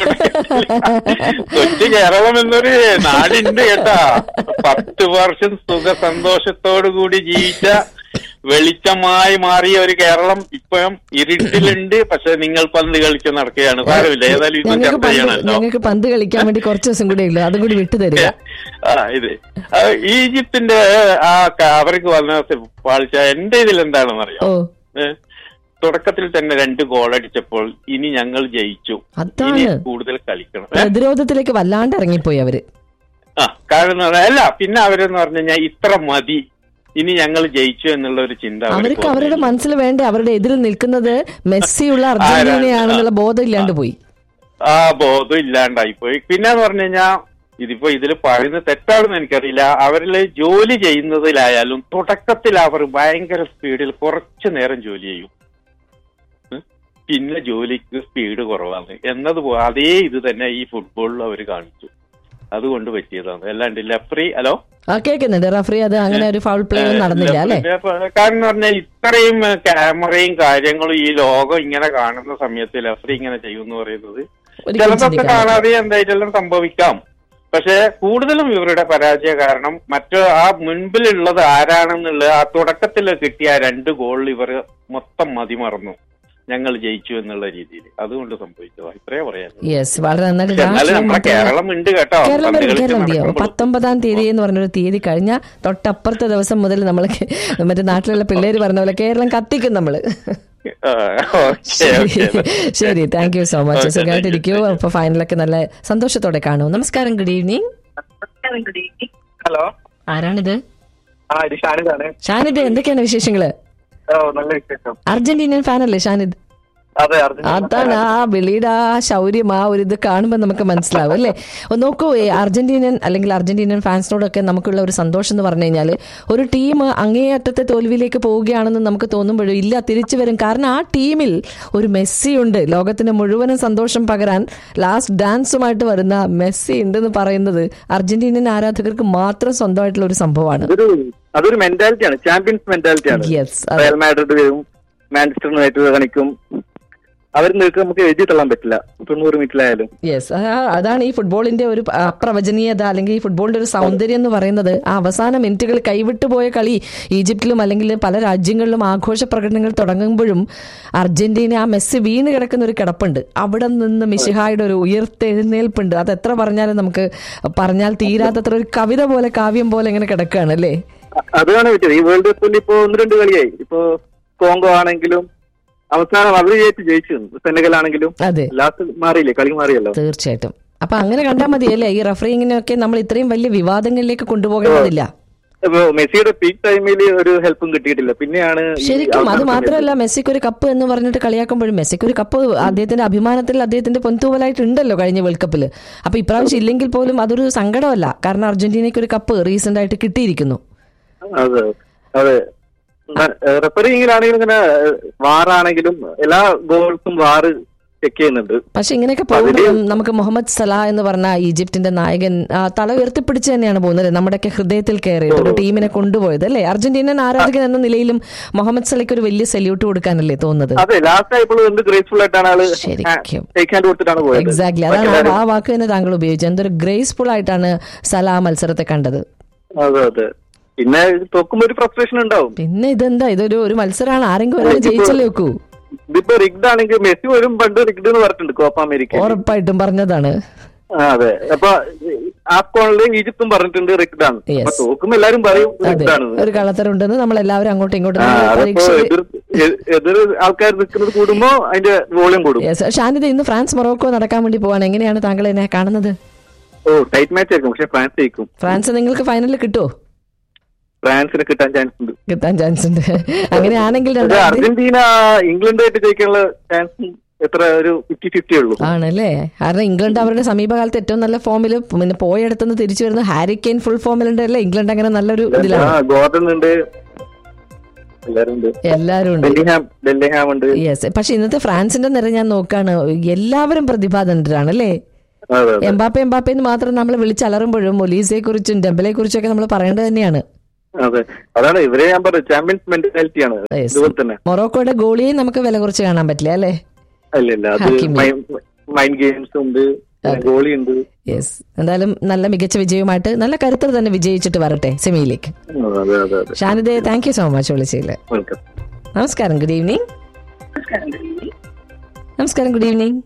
കൊച്ചു കേരളം എന്നൊരു നാടുണ്ട് കേട്ടാ പത്ത് വർഷം സുഖ സന്തോഷത്തോടു കൂടി ജീവിച്ച വെളിച്ചമായി മാറിയ ഒരു കേരളം ഇപ്പം ഇരുട്ടിലുണ്ട് പക്ഷെ നിങ്ങൾ പന്ത് കളിച്ച് നടക്കുകയാണ് സാരമില്ല ഏതായാലും ഇത് ഞങ്ങൾക്ക് ചർച്ച പന്ത് ചെയ്യണമല്ലോ ഞങ്ങൾക്ക് പന്ത് കളിക്കാൻ വേണ്ടി കുറച്ച് ദിവസം കൂടെ ഉള്ളു അതും കൂടി വിട്ടു തരിക ആ ഇത് ആ, ഈജിപ്തിന്റെ ആ ക- അവർക്ക് വന്ന പാളിച്ച എന്റെ ഇതിൽ എന്താണെന്ന് അറിയാം ഓ തുടക്കത്തിൽ തന്നെ രണ്ട് ഗോൾ അടിച്ചപ്പോൾ ഇനി ഞങ്ങൾ ജയിച്ചു അതാണ്. ഇനി കൂടുതൽ കളിക്കണം ഏ? പ്രതിരോധത്തിലേക്ക് വല്ലാണ്ട് ഇറങ്ങിപ്പോയി അവര് ആ കാരണം എന്ന് പറഞ്ഞാ- അല്ല പിന്നെ അവരെന്ന് പറഞ്ഞു കഴിഞ്ഞാൽ ഇത്ര മതി ഇനി ഞങ്ങൾ ജയിച്ചു എന്നുള്ള ഒരു ചിന്ത അവർക്ക് അവരുടെ മനസ്സിൽ വേണ്ട അവരുടെ എതിരിൽ നിൽക്കുന്നത് മെസ്സിയുള്ള അർജന്റീനയാണെന്നുള്ള ബോധം ഇല്ലാണ്ട് പോയി ആ ബോധം ഇല്ലാണ്ടായി പോയി പിന്നെ എന്ന് പറഞ്ഞു കഴിഞ്ഞാൽ ഇതിപ്പോ ഇതിൽ പറയുന്നത് തെറ്റാണെന്ന് എനിക്കറിയില്ല അവരിൽ ജോലി ചെയ്യുന്നതിലായാലും തുടക്കത്തിൽ അവർ ഭയങ്കര സ്പീഡിൽ കുറച്ചു നേരം ജോലി ചെയ്യും ഉം. പിന്നെ ജോലിക്ക് സ്പീഡ് കുറവാണ് എന്നതുപോലെ അതേ ഇത് തന്നെ ഈ ഫുട്ബോളിൽ അവർ കാണിച്ചു അതുകൊണ്ട് പറ്റിയതാണ് അല്ലാണ്ട് ലെഫ്രി ഹലോ ആ കേൾക്കുന്നുണ്ട് റഫറി അത് അങ്ങനെ ഒരു ഫൗൾ പ്ലേ ഒന്നും നടന്നില്ല അല്ലെ കാരണം എന്ന് പറഞ്ഞാൽ ഇത്രയും ക്യാമറയും കാര്യങ്ങളും ഈ ലോകം ഇങ്ങനെ കാണുന്ന സമയത്ത് ലെഫറി ഇങ്ങനെ ചെയ്യുമെന്ന് പറയുന്നത് ഒരിക്കലും ചിലതൊക്കെ ചിന്തിക്കാൻ കാണാതെ എന്തായിട്ടെല്ലാം സംഭവിക്കാം പക്ഷെ കൂടുതലും ഇവരുടെ പരാജയ കാരണം മറ്റു ആ മുൻപിലുള്ളത് ആരാണെന്നുള്ള ആ തുടക്കത്തിൽ കിട്ടിയ ആ രണ്ട് ഗോളിൽ ഇവർ മൊത്തം മതിമറന്നു ഞങ്ങൾ ജയിച്ചു എന്നുള്ള രീതിയിൽ അതുകൊണ്ട് സംഭവിച്ചതാ ഇത്രേ പറയാൻ യെസ് വളരെ നന്നായിട്ട് എന്നാലും രാഷ്ട്രീയം നമ്മുടെ മാത്രമല്ല. കേരളം ഉണ്ട് കേട്ടോ കേരളം പന്ത് വരും കളിച്ച് കേരളം ചെയ്യാം നടക്കുമ്പോൾ. പത്തൊമ്പതാം തീയതി എന്ന് പറഞ്ഞൊരു തീയതി കഴിഞ്ഞ തൊട്ടപ്പുറത്തെ ദിവസം മുതൽ നമ്മൾ മറ്റേ നാട്ടിലുള്ള പിള്ളേര് പറഞ്ഞ പോലെ കേരളം കത്തിക്കും നമ്മള് ആ, ഓക്കേ, ഓക്കേ. ശരി thank you so much Okay, സുഖമായിട്ടിരിക്കൂ thank you. അപ്പൊ ഫൈനലൊക്കെ നല്ല സന്തോഷത്തോടെ കാണൂ നമസ്കാരം ഗുഡ് ഈവനിങ് ഹലോ ആരാണിത് ആ ഇത് ഷാനിദാണ് ഷാനിദ് എന്തൊക്കെയാണ് വിശേഷങ്ങള് ഓ നല്ല വിശേഷം അർജന്റീനിയൻ ഫാനല്ലേ ഷാനിദ് അതെ അർജന്റീന അതാണ് ആ വിളിയുടെ ആ ശൗര്യം ആ ഒരു ഇത് കാണുമ്പോൾ നമുക്ക് മനസ്സിലാവും അല്ലേ ഒന്ന് നോക്കൂ ഈ അർജന്റീനൻ അല്ലെങ്കിൽ അർജന്റീനൻ ഫാൻസിനോടൊക്കെ നമുക്കുള്ള ഒരു സന്തോഷം എന്ന് പറഞ്ഞു കഴിഞ്ഞാൽ ഒരു ടീം അങ്ങേയറ്റത്തെ തോൽവിയിലേക്ക് പോവുകയാണെന്ന് നമുക്ക് തോന്നുമ്പോഴും ഇല്ല തിരിച്ചു വരും കാരണം ആ ടീമിൽ ഒരു മെസ്സി ഉണ്ട് ലോകത്തിന് മുഴുവനും സന്തോഷം പകരാൻ ലാസ്റ്റ് ഡാൻസുമായിട്ട് വരുന്ന മെസ്സി ഉണ്ടെന്ന് പറയുന്നത് അർജന്റീനൻ ആരാധകർക്ക് മാത്രം സ്വന്തമായിട്ടുള്ള ഒരു സംഭവമാണ് അതൊരു അതൊരു മെന്റാലിറ്റിയാണ് ചാമ്പ്യൻസ് മെന്റാലിറ്റിയാണ് Yes, അതെ. റയൽ മാഡ്രിഡ് വരും മാഞ്ചസ്റ്റർ യുണൈറ്റഡ് കളിക്കും അവർ നിൽക്ക് നമുക്ക് എഴുതി തള്ളാൻ പറ്റില്ല തൊണ്ണൂറ് മിനിറ്റിലായാലും യെസ് അതാണ് ഈ ഫുട്ബോളിന്റെ ഒരു അപ്രവചനീയത അല്ലെങ്കിൽ ഈ ഫുട്ബോളിന്റെ ഒരു സൗന്ദര്യം എന്ന് പറയുന്നത് ആ അവസാന മിനിറ്റുകൾ കൈവിട്ടു പോയ കളി ഈജിപ്തിലും അല്ലെങ്കിൽ പല രാജ്യങ്ങളിലും ആഘോഷ പ്രകടനങ്ങൾ തുടങ്ങുമ്പോഴും അർജന്റീന ആ മെസ്സി വീണ് കിടക്കുന്ന ഒരു കിടപ്പുണ്ട് അവിടെ നിന്ന് മിശിഹായുടെ ഒരു ഉയർത്തെഴുന്നേൽപ്പുണ്ട് അത് എത്ര പറഞ്ഞാലും നമുക്ക് പറഞ്ഞാൽ തീരാത്തത്ര ഒരു കവിത പോലെ കാവ്യം പോലെ ഇങ്ങനെ കിടക്കുകയാണ് അല്ലേ അ- അതാണ് പറ്റിയത് ഈ വേൾഡ് കപ്പിൽ ഇപ്പോ ഒന്ന് രണ്ട് കളിയായി ഇപ്പോ കോങ്കോ ആണെങ്കിലും അവസാനം അവർ ജയിച്ച് ജയിച്ചു സെനഗൽ ആണെങ്കിലും അതെ ലാസ്റ്റ് മാറിയില്ലേ കളി മാറിയല്ലോ തീർച്ചയായിട്ടും അപ്പൊ അങ്ങനെ കണ്ടാൽ മതി അല്ലേ ഈ റഫറിങ്ങിനൊക്കെ നമ്മൾ ഇത്രയും വലിയ വിവാദങ്ങളിലേക്ക് കൊണ്ടുപോകേണ്ടതില്ല ഇപ്പൊ മെസ്സിയുടെ പീക്ക് ടൈമിൽ ഒരു ഹെൽപ്പും കിട്ടിയിട്ടില്ല പിന്നെയാണ് ഈ ശരിക്കും അത് അവസാന മാത്രമല്ല മെസ്സിക്ക് ഒരു കപ്പ് എന്ന് പറഞ്ഞിട്ട് കളിയാക്കുമ്പോഴും മെസ്സിക്ക് ഒരു കപ്പ് അദ്ദേഹത്തിന്റെ അഭിമാനത്തിൽ അദ്ദേഹത്തിന്റെ പൊൻതൂവലായിട്ടുണ്ടല്ലോ കഴിഞ്ഞ വേൾഡ് കപ്പിൽ അപ്പൊ ഇപ്രാവശ്യം ഇല്ലെങ്കിൽ പോലും അതൊരു സങ്കടമല്ല കാരണം അർജന്റീനയ്ക്ക് ഒരു കപ്പ് റീസെന്റ് ആയിട്ട് കിട്ടിയിരിക്കുന്നു അതെ അതെ റെഫറിങ്ങിലാണെങ്കിലും ഇങ്ങനെ വാറാണെങ്കിലും എല്ലാ ഗോൾസും വാറ് ചെക്ക് ചെയ്യുന്നുണ്ട് പക്ഷെ ഇങ്ങനെയൊക്കെ പോകുമ്പോഴും നമുക്ക് മുഹമ്മദ് സലാ എന്ന് പറഞ്ഞ ഈജിപ്തിന്റെ നായകൻ ആ, തല ഉയർത്തിപ്പിടിച്ച് തന്നെയാണ് പോകുന്നത് നമ്മുടെയൊക്കെ ഹൃദയത്തിൽ കയറിയിട്ട് ഒരു ടീമിനെ കൊണ്ടുപോയത് അല്ലേ അർജന്റീനൻ ആരാധകൻ എന്ന നിലയിലും മുഹമ്മദ് സലയ്ക്ക് ഒരു വലിയ സല്യൂട്ട് കൊടുക്കാനല്ലേ തോന്നുന്നത് അതെ ലാസ്റ്റ് ആയപ്പോൾ എന്ത് ഗ്രേസ്ഫുൾ ആയിട്ടാണ് ആള് ശരിക്കും. ടേക്ക് ഹാൻഡ് കൊടുത്തിട്ടാണ് പോയത് എക്സാക്ട്ലി അതാണ് ആ- ആ വാക്ക് തന്നെ താങ്കൾ ഉപയോഗിച്ചത് എന്തൊരു ഗ്രേസ്ഫുൾ ആയിട്ടാണ് സലാ മത്സരത്തെ കണ്ടത് അതെ അതെ പിന്നെ ഇത് തോക്കുമ്പോ ഒരു ഫ്രസ്ട്രേഷൻ ഉണ്ടാവും പിന്നെ ഇതെന്താ ഇതൊരു ഒരു മത്സരമാണ് ആരെങ്കിലും ഒരാൾ ജയിച്ചല്ലേ വെക്കൂ ഇതിപ്പോ റിഗ്ഡ് ആണെങ്കിൽ മെസ്സി വരും പണ്ട് റിഗ്ഡ് എന്ന് പറഞ്ഞിട്ടുണ്ട് കോപ്പ അമേരിക്ക ഉറപ്പായിട്ടും പറഞ്ഞതാണ് ആ, അതെ അപ്പൊ ആഫ്കോണില് ഈജിപ്തും പറഞ്ഞിട്ടുണ്ട് റിഗ്ഡ് ആണ് Yes. അപ്പൊ തോക്കുമ്പോ എല്ലാരും പറയും അതെ റിഗ്ഡ് ആണ് ഒരു കളത്തരുണ്ടെന്ന് നമ്മൾ എല്ലാവരും അങ്ങോട്ടും ഇങ്ങോട്ടും ആ, നമ്മുടെ അതിപ്പോ പരീക്ഷയിൽ എതിർ എ- എതിർ ആൾക്കാർ നിൽക്കുന്നത് കൂടുമ്പോ അതിന്റെ വോളിയം കൂടും Yes. ഷാനിദ ഇന്ന് ഫ്രാൻസ് മൊറോക്കോ നടക്കാൻ വേണ്ടി പോവാണ് എങ്ങനെയാണ് താങ്കൾ എന്നെ കാണുന്നത് ഓ ടൈറ്റ് മാച്ച് ആയിരിക്കും പക്ഷെ ഫ്രാൻസ് ജയിക്കും ഫ്രാൻസ് നിങ്ങൾക്ക് ഫൈനലിൽ കിട്ടുമോ ഫ്രാൻസിന് കിട്ടാൻ ചാൻസ് ഉണ്ട് കിട്ടാൻ ചാൻസ് ഉണ്ട് അങ്ങനെയാണെങ്കിൽ പക്ഷെ രണ്ടായിരത്തി അർജന്റീന ഇംഗ്ലണ്ടായിട്ട് ജയിക്കാനുള്ള ചാൻസ് എത്ര ഒരു ഫിഫ്റ്റി ഫിഫ്റ്റി ഉള്ളൂ ആണല്ലേ കാരണം ഇംഗ്ലണ്ട് അവരുടെ സമീപകാലത്ത് ഏറ്റവും നല്ല ഫോമിൽ പിന്നെ പോയടത്തുനിന്ന് തിരിച്ചു വരുന്ന ഹാരി കെയിൻ ഫുൾ ഫോമിലുണ്ട് അല്ലേ ഇംഗ്ലണ്ട് അങ്ങനെ നല്ലൊരു ആ ഇതിലാണ് ഗോർഡൻ ഉണ്ട് എല്ലാരും ഉണ്ട് എല്ലാവരും ഉണ്ട് ഡെല്ലിഹാം ഡെല്ലിഹാം ഉണ്ട് യെസ് പക്ഷെ ഇന്നത്തെ ഫ്രാൻസിന്റെ നിര ഞാൻ നോക്കാണ് എല്ലാവരും പ്രതിഭാതന്ത്രരാണ് അല്ലേ അതെ അതെ എംബാപ്പെ എംബാപ്പെ എന്ന് മാത്രം നമ്മൾ വിളിച്ചലറുമ്പോഴും ഒലീസയെ കുറിച്ചും ഡെമ്പലെ കുറിച്ചൊക്കെ നമ്മൾ പറയേണ്ടത് തന്നെയാണ് അതെ അതാണ് ഇവരെ ഞാൻ പറഞ്ഞത് ചാമ്പ്യൻസ് മെന്റാലിറ്റി ആണ് Yes. ഇതുപോലെ തന്നെ മൊറോക്കോയുടെ ഗോളിയെ നമുക്ക് വില കുറച്ച് കാണാൻ പറ്റില്ല അല്ലേ അല്ല ഇല്ല അത് ഹാക്കിമി. മൈൻഡ് ഗെയിംസ് ഉണ്ട് ഗോളി ഉണ്ട് യെസ് എന്തായാലും നല്ല മികച്ച വിജയവുമായിട്ട് നല്ല കരുത്തർ തന്നെ വിജയിച്ചിട്ട് വരട്ടെ സെമിയിലേക്ക് അതെ അതെ അതെ ഷാനിദേ താങ്ക് യു സോ മച്ച് വിളിച്ചതില് വെൽക്കം നമസ്കാരം ഗുഡ് ഈവനിങ് നമസ്കാരം ഗുഡ് ഈവനിങ്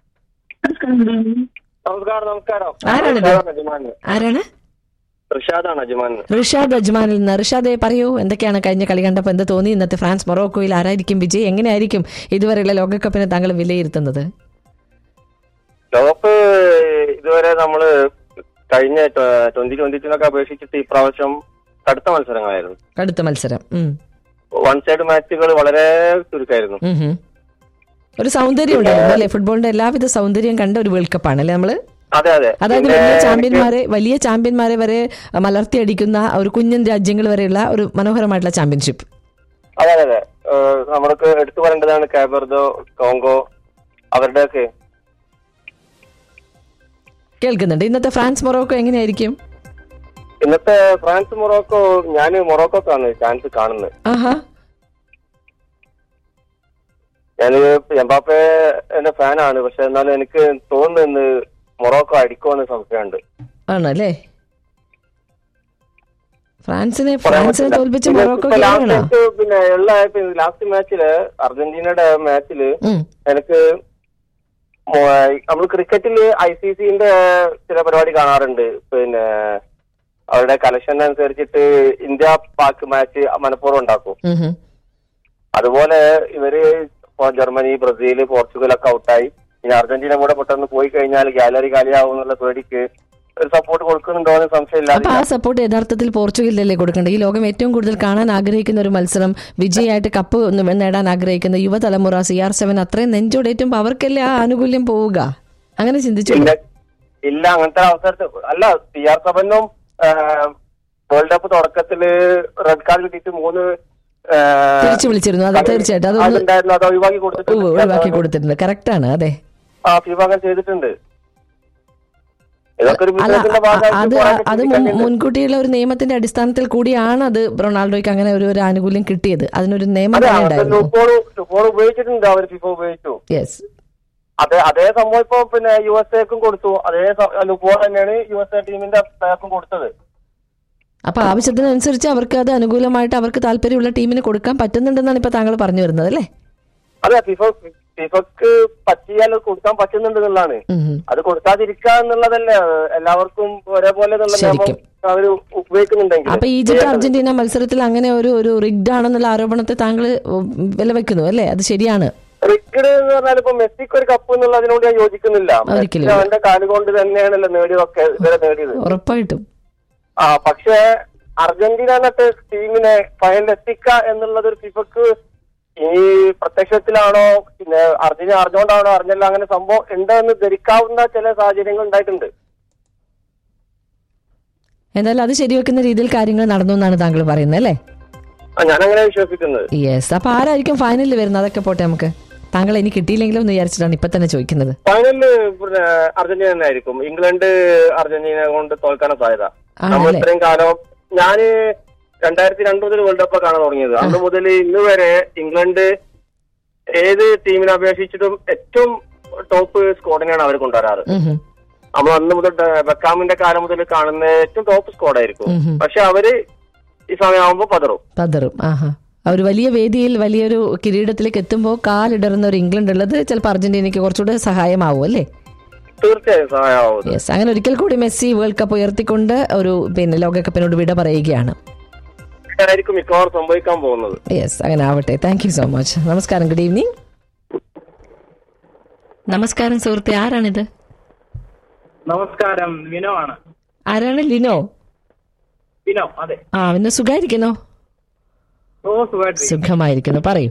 നമസ്കാരം നമസ്കാരം ആരാണിത് അജ്മാൻ ആരാണ് റിഷാദാണ് അജ്മാൻ റിഷാദ് അജ്മാനിൽ നിന്ന് റിഷാദെ പറയൂ എന്തൊക്കെയാണ് കഴിഞ്ഞ കളി കണ്ടപ്പോൾ എന്ത് തോന്നി ഇന്നത്തെ ഫ്രാൻസ് മൊറോക്കോയിൽ ആരായിരിക്കും വിജയ് എങ്ങനെയായിരിക്കും ഇതുവരെയുള്ള ലോകകപ്പിനെ താങ്കൾ വിലയിരുത്തുന്നത് ലോകകപ്പ് ഇതുവരെ നമ്മള് കഴിഞ്ഞ ട്വന്റി ട്വന്റി ടൂനൊക്കെ അപേക്ഷിച്ചിട്ട് ഇപ്രാവശ്യം കടുത്ത മത്സരങ്ങളായിരുന്നു കടുത്ത മത്സരം ഉം. വൺ സൈഡ് മാച്ചുകൾ വളരെ ചുരുക്കമായിരുന്നു ഉം ഹും. ഒരു സൗന്ദര്യം ഉണ്ടായിരുന്നു അല്ലെ ഫുട്ബോളിന്റെ എല്ലാവിധ സൗന്ദര്യം കണ്ട ഒരു വേൾഡ് കപ്പാണ് അല്ലെ നമ്മള് അതെ അതെ അതായത് പിന്നെ വലിയ ചാമ്പ്യന്മാരെ വലിയ ചാമ്പ്യന്മാരെ വരെ മലർത്തിയടിക്കുന്ന ഒരു കുഞ്ഞൻ രാജ്യങ്ങൾ വരെയുള്ള ഒരു മനോഹരമായിട്ടുള്ള ചാമ്പ്യൻഷിപ്പ് അതെ അതെ അതെ ഏഹ് നമ്മൾക്ക് എടുത്തു പറയേണ്ടതാണ് കാബർദോ കോങ്കോ അവരുടെയൊക്കെ കേൾക്കുന്നുണ്ട് ഇന്നത്തെ ഫ്രാൻസ് മൊറോക്കോ എങ്ങനെയായിരിക്കും ഇന്നത്തെ ഫ്രാൻസ് മൊറോക്കോ ഞാൻ മൊറോക്കോക്കാണ് ചാൻസ് കാണുന്നത് ആഹാ ഞാൻ എംബാപ്പെ എന്റെ ഫാനാണ് പക്ഷെ എന്നാലും എനിക്ക് തോന്നുന്നു മൊറോക്കോ അടിക്കുമെന്ന് സംശയമുണ്ട് ആണല്ലേ ഫ്രാൻസിനെ ഫ്രാൻസിനെ തോൽപ്പിച്ച് മൊറോക്കോ ഇപ്പൊ last കയറണോ ആയിട്ട് പിന്നെ ഉള്ള ലാസ്റ്റ് മാച്ചില് അർജന്റീനയുടെ മാച്ചില് ഉം. എനിക്ക് നമ്മൾ ക്രിക്കറ്റിൽ ഐ സി സിന്റെ ചില പരിപാടി കാണാറുണ്ട് പിന്നെ അവരുടെ കലക്ഷൻ അനുസരിച്ചിട്ട് ഇന്ത്യ പാക് മാച്ച് മനഃപൂർവ്വം ഉണ്ടാക്കും ഉം ഹും. അതുപോലെ ഇവര് ഇപ്പൊ ജർമ്മനി ബ്രസീൽ പോർച്ചുഗൽ ഒക്കെ ഔട്ടായി ഇനി അർജന്റീന കൂടെ പെട്ടെന്ന് പോയി കഴിഞ്ഞാൽ ഗാലറി കാലിയാവും എന്നുള്ള പേടിക്ക് ഒരു സപ്പോർട്ട് കൊടുക്കുന്നുണ്ടോ എന്ന് അപ്പൊ സംശയമില്ലാതെ ആ സപ്പോർട്ട് യഥാർത്ഥത്തിൽ പോർച്ചുഗലിലല്ലേ കൊടുക്കേണ്ടത് ഈ ലോകം ഏറ്റവും കൂടുതൽ കാണാൻ ആഗ്രഹിക്കുന്ന ഒരു മത്സരം വിജയമായിട്ട് കപ്പ് ഒന്ന് നേടാൻ ആഗ്രഹിക്കുന്ന യുവതലമുറ സി ആർ സെവൻ അത്രയും നെഞ്ചോടേറ്റും അവർക്കല്ലേ ആ ആനുകൂല്യം പോവുക അങ്ങനെ ചിന്തിച്ചു ഇല്ല ഇല്ല അങ്ങനത്തെ അവസരത്തിൽ അല്ല സി ആർ സെവനും വേൾഡ് കപ്പ് തുടക്കത്തില് റെഡ് കാർഡ് കിട്ടിയിട്ട് മൂന്ന് ആ, തിരിച്ചു വിളിച്ചിരുന്നു അതെ കളി- തീർച്ചയായിട്ടും അതൊന്ന് അതുണ്ടായിരുന്നു അത് ഒഴിവാക്കി ഉവ്വ് കൊടുത്തിട്ടുണ്ട് ഒഴിവാക്കി കൊടുത്തിട്ടുണ്ട് കറക്റ്റ് ആണ് അതെ ആ ഫിഫ അങ്ങനെ ചെയ്തിട്ടുണ്ട് ഇതൊക്കെ ഒരു അല്ല ബിസിനസിന്റെ അ- ഭാഗമായിട്ട് അത് കുറെയൊക്കെ അത് മുൻ- ചിന്തിക്കേണ്ടതുണ്ട്. മുൻകൂട്ടിയുള്ള ഒരു നിയമത്തിന്റെ അടിസ്ഥാനത്തിൽ കൂടിയാണ് അത് റൊണാൾഡോയ്ക്ക് അങ്ങനെ ഒരു ഒരു ആനുകൂല്യം കിട്ടിയത് അതിനൊരു നിയമം അതെ തന്നെ ഉണ്ടായിരുന്നു ലുപ്പോൾ ലുപ്പോൾ ഉപയോഗിച്ചിട്ടുണ്ട് അവർ ഫിഫ ഉപയോഗിച്ചു യെസ് അതെ അതേ സംഭവം ഇപ്പൊ പിന്നെ യു എസ് എക്കും കൊടുത്തു അതേ ലുപ്പോൾ തന്നെയാണ് യു എസ് എ ടീമിന്റെ പ്ലെയർക്കും കൊടുത്തത് അപ്പൊ ആവശ്യത്തിനനുസരിച്ച് അവർക്ക് അത് അനുകൂലമായിട്ട് അവർക്ക് താല്പര്യമുള്ള ടീമിന് കൊടുക്കാൻ പറ്റുന്നുണ്ടെന്നാണ് ഇപ്പൊ താങ്കൾ പറഞ്ഞു വരുന്നത് അല്ലേ അതെ ഫിഫ ഫിഫക്ക് പറ്റിയാൽ അത് കൊടുക്കാൻ പറ്റുന്നുണ്ട് എന്നുള്ളതാണ് ഉം ഉം. അത് കൊടുക്കാതിരിക്കുക എന്നുള്ളതല്ലേ എല്ലാവർക്കും ഒരേപോലെ എന്നുള്ള നിയമം ശരിക്കും. അവർ ഉപയോഗിക്കുന്നുണ്ടെങ്കിൽ അപ്പൊ ഈജിപ്ത് അർജന്റീന മത്സരത്തിൽ അങ്ങനെ ഒരു ഒരു റിഗ്ഡ് ആണെന്നുള്ള ആരോപണത്തെ താങ്കൾ വില വെക്കുന്നു അല്ലേ അത് ശരിയാണ് റിക്കഡ് എന്ന് പറഞ്ഞാൽ ഇപ്പൊ മെസ്സിക്ക് ഒരു കപ്പ് എന്നുള്ളതിനോട് ഞാൻ യോജിക്കുന്നില്ല ഒരിക്കലും മെസ്സി അവന്റെ കാലുകൊണ്ട് തന്നെയാണല്ലോ നേടിയതൊക്കെ ഇതുവരെ നേടിയത് ഉറപ്പായിട്ടും ആ പക്ഷേ അർജന്റീന എന്നിട്ട് ടീമിനെ ഫൈനൽ എത്തിക്ക എന്നുള്ളത് ഒരു ഫിഫക്ക് ഈ പ്രത്യക്ഷത്തിലാണോ പിന്നെ അർജന്റീന അറിഞ്ഞുകൊണ്ടാണോ അറിഞ്ഞല്ല അങ്ങനെ സംഭവം ഉണ്ട് എന്ന് ധരിക്കാവുന്ന ചില സാഹചര്യങ്ങൾ ഉണ്ടായിട്ടുണ്ട് എന്തായാലും അത് ശരിവെക്കുന്ന രീതിയിൽ കാര്യങ്ങൾ നടന്നു എന്നാണ് താങ്കൾ പറയുന്നത് അല്ലേ ആ ഞാനങ്ങനെ വിശ്വസിക്കുന്നത് യെസ് അപ്പൊ ആരായിരിക്കും ഫൈനലിൽ വരുന്നത് അതൊക്കെ പോട്ടെ നമുക്ക് താങ്കൾ ഇനി കിട്ടിയില്ലെങ്കിലും എന്ന് വിചാരിച്ചിട്ടാണ് ഇപ്പൊ തന്നെ ചോദിക്കുന്നത് ഫൈനലില് പിന്നെ അർജന്റീന തന്നെ ആയിരിക്കും ഇംഗ്ലണ്ട് അർജന്റീന കൊണ്ട് തോൽക്കാനാ സാധ്യത നമ്മൾ ആണല്ലേ ഇത്രയും കാലം ഞാന് രണ്ടായിരത്തി രണ്ട് മുതൽ വേൾഡ് കപ്പ് കാണാൻ തുടങ്ങിയത് അന്ന് മുതൽ ഇന്ന് വരെ ഇംഗ്ലണ്ട് ഏത് ടീമിനെ അപേക്ഷിച്ചിട്ടും ഏറ്റവും ടോപ്പ് സ്ക്വാഡിനെയാണ് അവർ കൊണ്ടുവരാറ് ഉം ഹും. നമ്മൾ അന്ന് മുതൽ ഡ- ബെക്കാമിന്റെ കാലം മുതൽ കാണുന്ന ഏറ്റവും ടോപ്പ് സ്ക്വാഡായിരിക്കും ഉം ഹും. പക്ഷെ അവര് ഈ സമയമാകുമ്പോ പതറും പതറും ആഹാ ആ ഒരു വലിയ വേദിയിൽ വലിയൊരു കിരീടത്തിലേക്ക് എത്തുമ്പോൾ കാലിടറുന്ന ഒരു ഇംഗ്ലണ്ട് ഉള്ളത് ചിലപ്പോൾ അർജന്റീനയ്ക്ക് കുറച്ചുകൂടെ സഹായമാവും അല്ലേ തീർച്ചയായും സഹായമാവും യെസ് അങ്ങനെ ഒരിക്കൽ കൂടി മെസ്സി വേൾഡ് കപ്പ് ഉയർത്തിക്കൊണ്ട് ഒരു പിന്നെ ലോകകപ്പിനോട് വിട പറയുകയാണ് ആയിരിക്കും മിക്കവാറും സംഭവിക്കാൻ പോകുന്നത് യെസ് അങ്ങനെ ആവട്ടെ താങ്ക് യു സോ മച്ച് നമസ്കാരം ഗുഡ് ഈവനിങ് നമസ്കാരം സുഹൃത്തെ ആരാണിത് നമസ്കാരം വിനോ ആണ് ആരാണ് ലിനോ വിനോ അതെ ആ പിന്നെ സുഖായിരിക്കുന്നോ ഓ സുഖമായിട്ട് സുഖമായിരിക്കുന്നു പറയൂ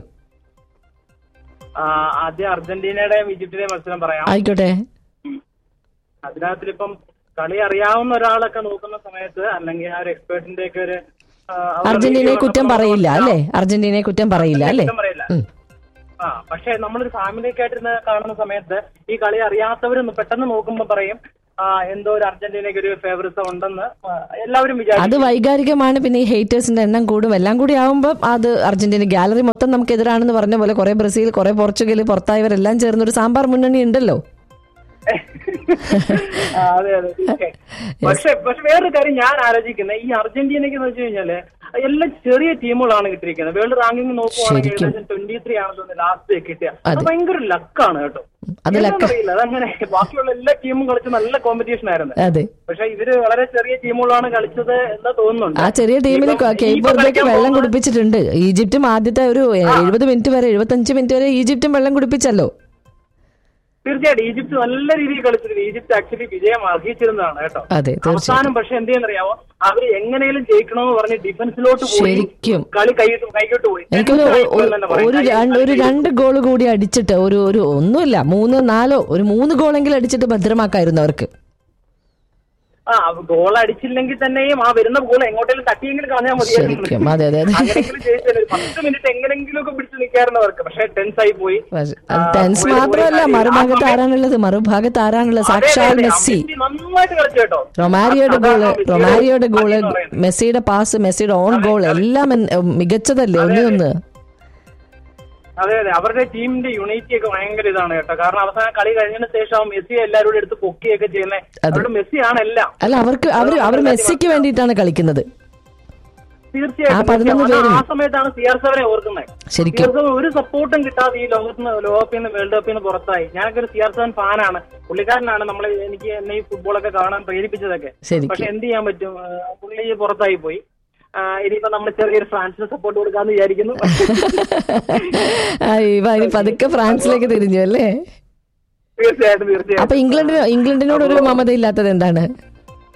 ആദ്യം അർജന്റീനയുടെയും ഈജിപ്തിന്റെയും മത്സരം പറയാം ആയിക്കോട്ടെ അതിനകത്തിലിപ്പം കളി അറിയാവുന്ന ഒരാളൊക്കെ നോക്കുന്ന സമയത്ത് അല്ലെങ്കിൽ ആ ഒരു എക്സ്പേർട്ടിന്റെ ഒക്കെ ഒരു ആ, അവരുടെ അർജന്റീനയെ video കുറ്റം ഒക്കെ പറയില്ല നോക്കുമ്പോൾ അല്ലേ അർജന്റീനയെ കുറ്റം പറയില്ല അല്ലേ കുറ്റം പറയില്ല. ഉം. ആ പക്ഷെ നമ്മളൊരു ഫാമിലിയൊക്കെ ആയിട്ടിരുന്ന് കാണുന്ന സമയത്ത് ഈ കളി അറിയാത്തവരൊന്ന് പെട്ടെന്ന് നോക്കുമ്പോ പറയും ആ എന്തോ ഒരു അർജന്റീനയ്ക്ക് ഒരു ഫേവറിസം ഉണ്ടെന്ന് ആ, എല്ലാവരും അത് വിചാരിക്കും വൈകാരികമാണ് പിന്നെ ഈ ഹേറ്റേഴ്സിന്റെ എണ്ണം കൂടും എല്ലാം കൂടി ആവുമ്പോൾ അത് അർജന്റീന ഗാലറി മൊത്തം നമുക്ക് എതിരാണെന്ന് പറഞ്ഞ പോലെ കുറെ ബ്രസീൽ കുറെ പോർച്ചുഗൽ പുറത്തായവരെല്ലാം ചേർന്ന് ഒരു സാമ്പാർ മുന്നണി ഉണ്ടല്ലോ ആ, അതെ അതെ തീർച്ചയായും. പക്ഷെ പക്ഷെ വേറൊരു കാര്യം ഞാൻ ആലോചിക്കുന്നത് ഈ അർജന്റീനയ്ക്ക് എന്ന് വെച്ച് കഴിഞ്ഞാല് എല്ലാം ചെറിയ ടീമുകളാണ് കിട്ടിയിരിക്കുന്നത് വേൾഡ് റാങ്കിങ് നോക്കുവാണെങ്കിൽ ശരിക്കും. ഏകദേശം ട്വന്റി ത്രീ ആണെന്ന് തോന്നുന്നു ലാസ്റ്റ് കിട്ടിയ അത് അതെ. ഭയങ്കര ലക്കാണ് കേട്ടോ അത് luck. എന്താണെന്നറിയില്ല അതങ്ങനെ ബാക്കിയുള്ള എല്ലാ ടീമും കളിച്ച് നല്ല കോമ്പറ്റീഷൻ ആയിരുന്നു അതെ പക്ഷെ ഇവര് വളരെ ചെറിയ ടീമുകളാണ് കളിച്ചത് എന്ന് തോന്നുന്നുണ്ട് ആ ചെറിയ ടീമിൽ ഇപ്പം കേപ്പ് ഇനിയിപ്പം വെർദ്ദേക്ക് കളിക്കാൻ വെള്ളം പോകുന്നത് കുടിപ്പിച്ചിട്ടുണ്ട് ഈജിപ്തും ആദ്യത്തെ ഒരു എഴുപത് മിനിറ്റ് വരെ എഴുപത്തഞ്ച് മിനിറ്റ് വരെ ഈജിപ്തും വെള്ളം കുടിപ്പിച്ചല്ലോ തീർച്ചയായിട്ടും ഈജിപ്ത് നല്ല രീതിയിൽ കളിച്ചിരുന്നു ഈജിപ്ത് ആക്ച്വലി വിജയം അർഹിച്ചിരുന്നതാണ് കേട്ടോ അതെ തീർച്ചയായും അവസാനം പക്ഷെ എന്ത് ചെയ്യുന്നറിയാവോ അവര് എങ്ങനെയും ജയിക്കണമെന്ന് പറഞ്ഞ് ഡിഫൻസിലോട്ട് പോയി ശരിക്കും. കളി കൈയിട്ട് കൈകോട്ട് പോയി എനിക്കൊരു Tension ആയിപ്പോയി എന്ന് തന്നെ പറയാം. ഒരു രണ്ട് ഒരു രണ്ട് ഗോൾ കൂടി അടിച്ചിട്ട് ഒരു ഒരു ഒന്നുമില്ല മൂന്നോ നാലോ ഒരു മൂന്ന് ഗോളെങ്കിലും അടിച്ചിട്ട് ഭദ്രമാക്കായിരുന്നു അവർക്ക് ആ ഗോൾ അടിച്ചില്ലെങ്കിൽ തന്നെയും ആ വരുന്ന ഗോൾ എങ്ങോട്ടെങ്കിലും തട്ടിയെങ്കിലും കളഞ്ഞാൽ ശരിക്കും അതെ അതെ അതെ അങ്ങനെയെങ്കിലും ജയിച്ചാൽ ഒരു പത്ത് മിനിറ്റ് എങ്ങനെങ്കിലും ഒക്കെ പിടിച്ച് നിൽക്കാറുന്നവർക്ക് പക്ഷെ ടെൻസ് ആയി പോയി പക്ഷെ ആ, അത് ടെൻസ് പോയി- മാത്രമല്ല പോയി- മറുഭാഗത്ത് ആ സമയത്ത് ആരാണുള്ളത് മറുഭാഗത്ത് ആരാണുള്ളത് അതെ, അതെ, സാക്ഷാൽ അതെ, ആ മെസ്സി മെസ്സി നന്നായിട്ട് കളിച്ചു കേട്ടോ റൊമാരിയോയുടെ അതാണ് ഗോള് മെസ്സിയുടെ റൊമാരിയോയുടെ ഗോള് ഭംഗി എന്ന് പറയുന്നത്. മെസ്സിയുടെ പാസ് മെസ്സിയുടെ ഓൺ ഗോൾ എല്ലാം എൻ- മികച്ചതല്ലേ ഒന്നേ ഒന്ന് അതെ അതെ അവരുടെ ടീമിന്റെ യൂണിറ്റി ഒക്കെ ഭയങ്കര ഇതാണ് കേട്ടോ കാരണം അവസാനം കളി കഴിഞ്ഞതിന് ശേഷം മെസ്സി എല്ലാവരും കൂടി എടുത്ത് പൊക്കിയൊക്കെ ചെയ്യുന്നത് അതെ. അവരുടെ മെസ്സിയാണ് എല്ലാം അല്ല അവർക്ക് അവർ അവർ മെസ്സിക്ക് വേണ്ടിയിട്ടാണ് കളിക്കുന്നത് ആ തീർച്ചയായിട്ടും പതിനൊന്ന് മെസ്സി- പേരും. ആ സമയത്താണ് സി ആർ സെവനെ ഓർക്കുന്നത് ശരിക്കും. സി ആർ സെവൻ ഒരു സപ്പോർട്ടും കിട്ടാതെ ഈ ലോകത്തിന് ലോകകപ്പിൽ നിന്ന് വേൾഡ് കപ്പിൽ നിന്ന് പുറത്തായി ഞാനൊക്കെ ഒരു സി ആർ സെവൻ ഫാനാണ് പുള്ളിക്കാരനാണ് നമ്മളെ എനിക്ക് എന്നെ ഈ ഫുട്ബോളൊക്കെ കാണാൻ പ്രേരിപ്പിച്ചതൊക്കെ ശരിക്കും. പക്ഷെ എന്ത് ചെയ്യാൻ പറ്റും ആ, പുള്ളി പുറത്തായി പോയി ആ, ഇനിയിപ്പോ നമ്മൾ ചെറിയൊരു ഫ്രാൻസിന് സപ്പോർട്ട് കൊടുക്കാന്ന് വിചാരിക്കുന്നു ആ, ഇവ ഇനി പതുക്കെ ഫ്രാൻസിലേക്ക് തിരിഞ്ഞു അല്ലേ തീർച്ചയായിട്ടും തീർച്ചയായിട്ടും അപ്പൊ ഇംഗ്ലണ്ടിന് ഇംഗ്ലണ്ടിനോട് ഒരു മമത ഇല്ലാത്തത് എന്താണ്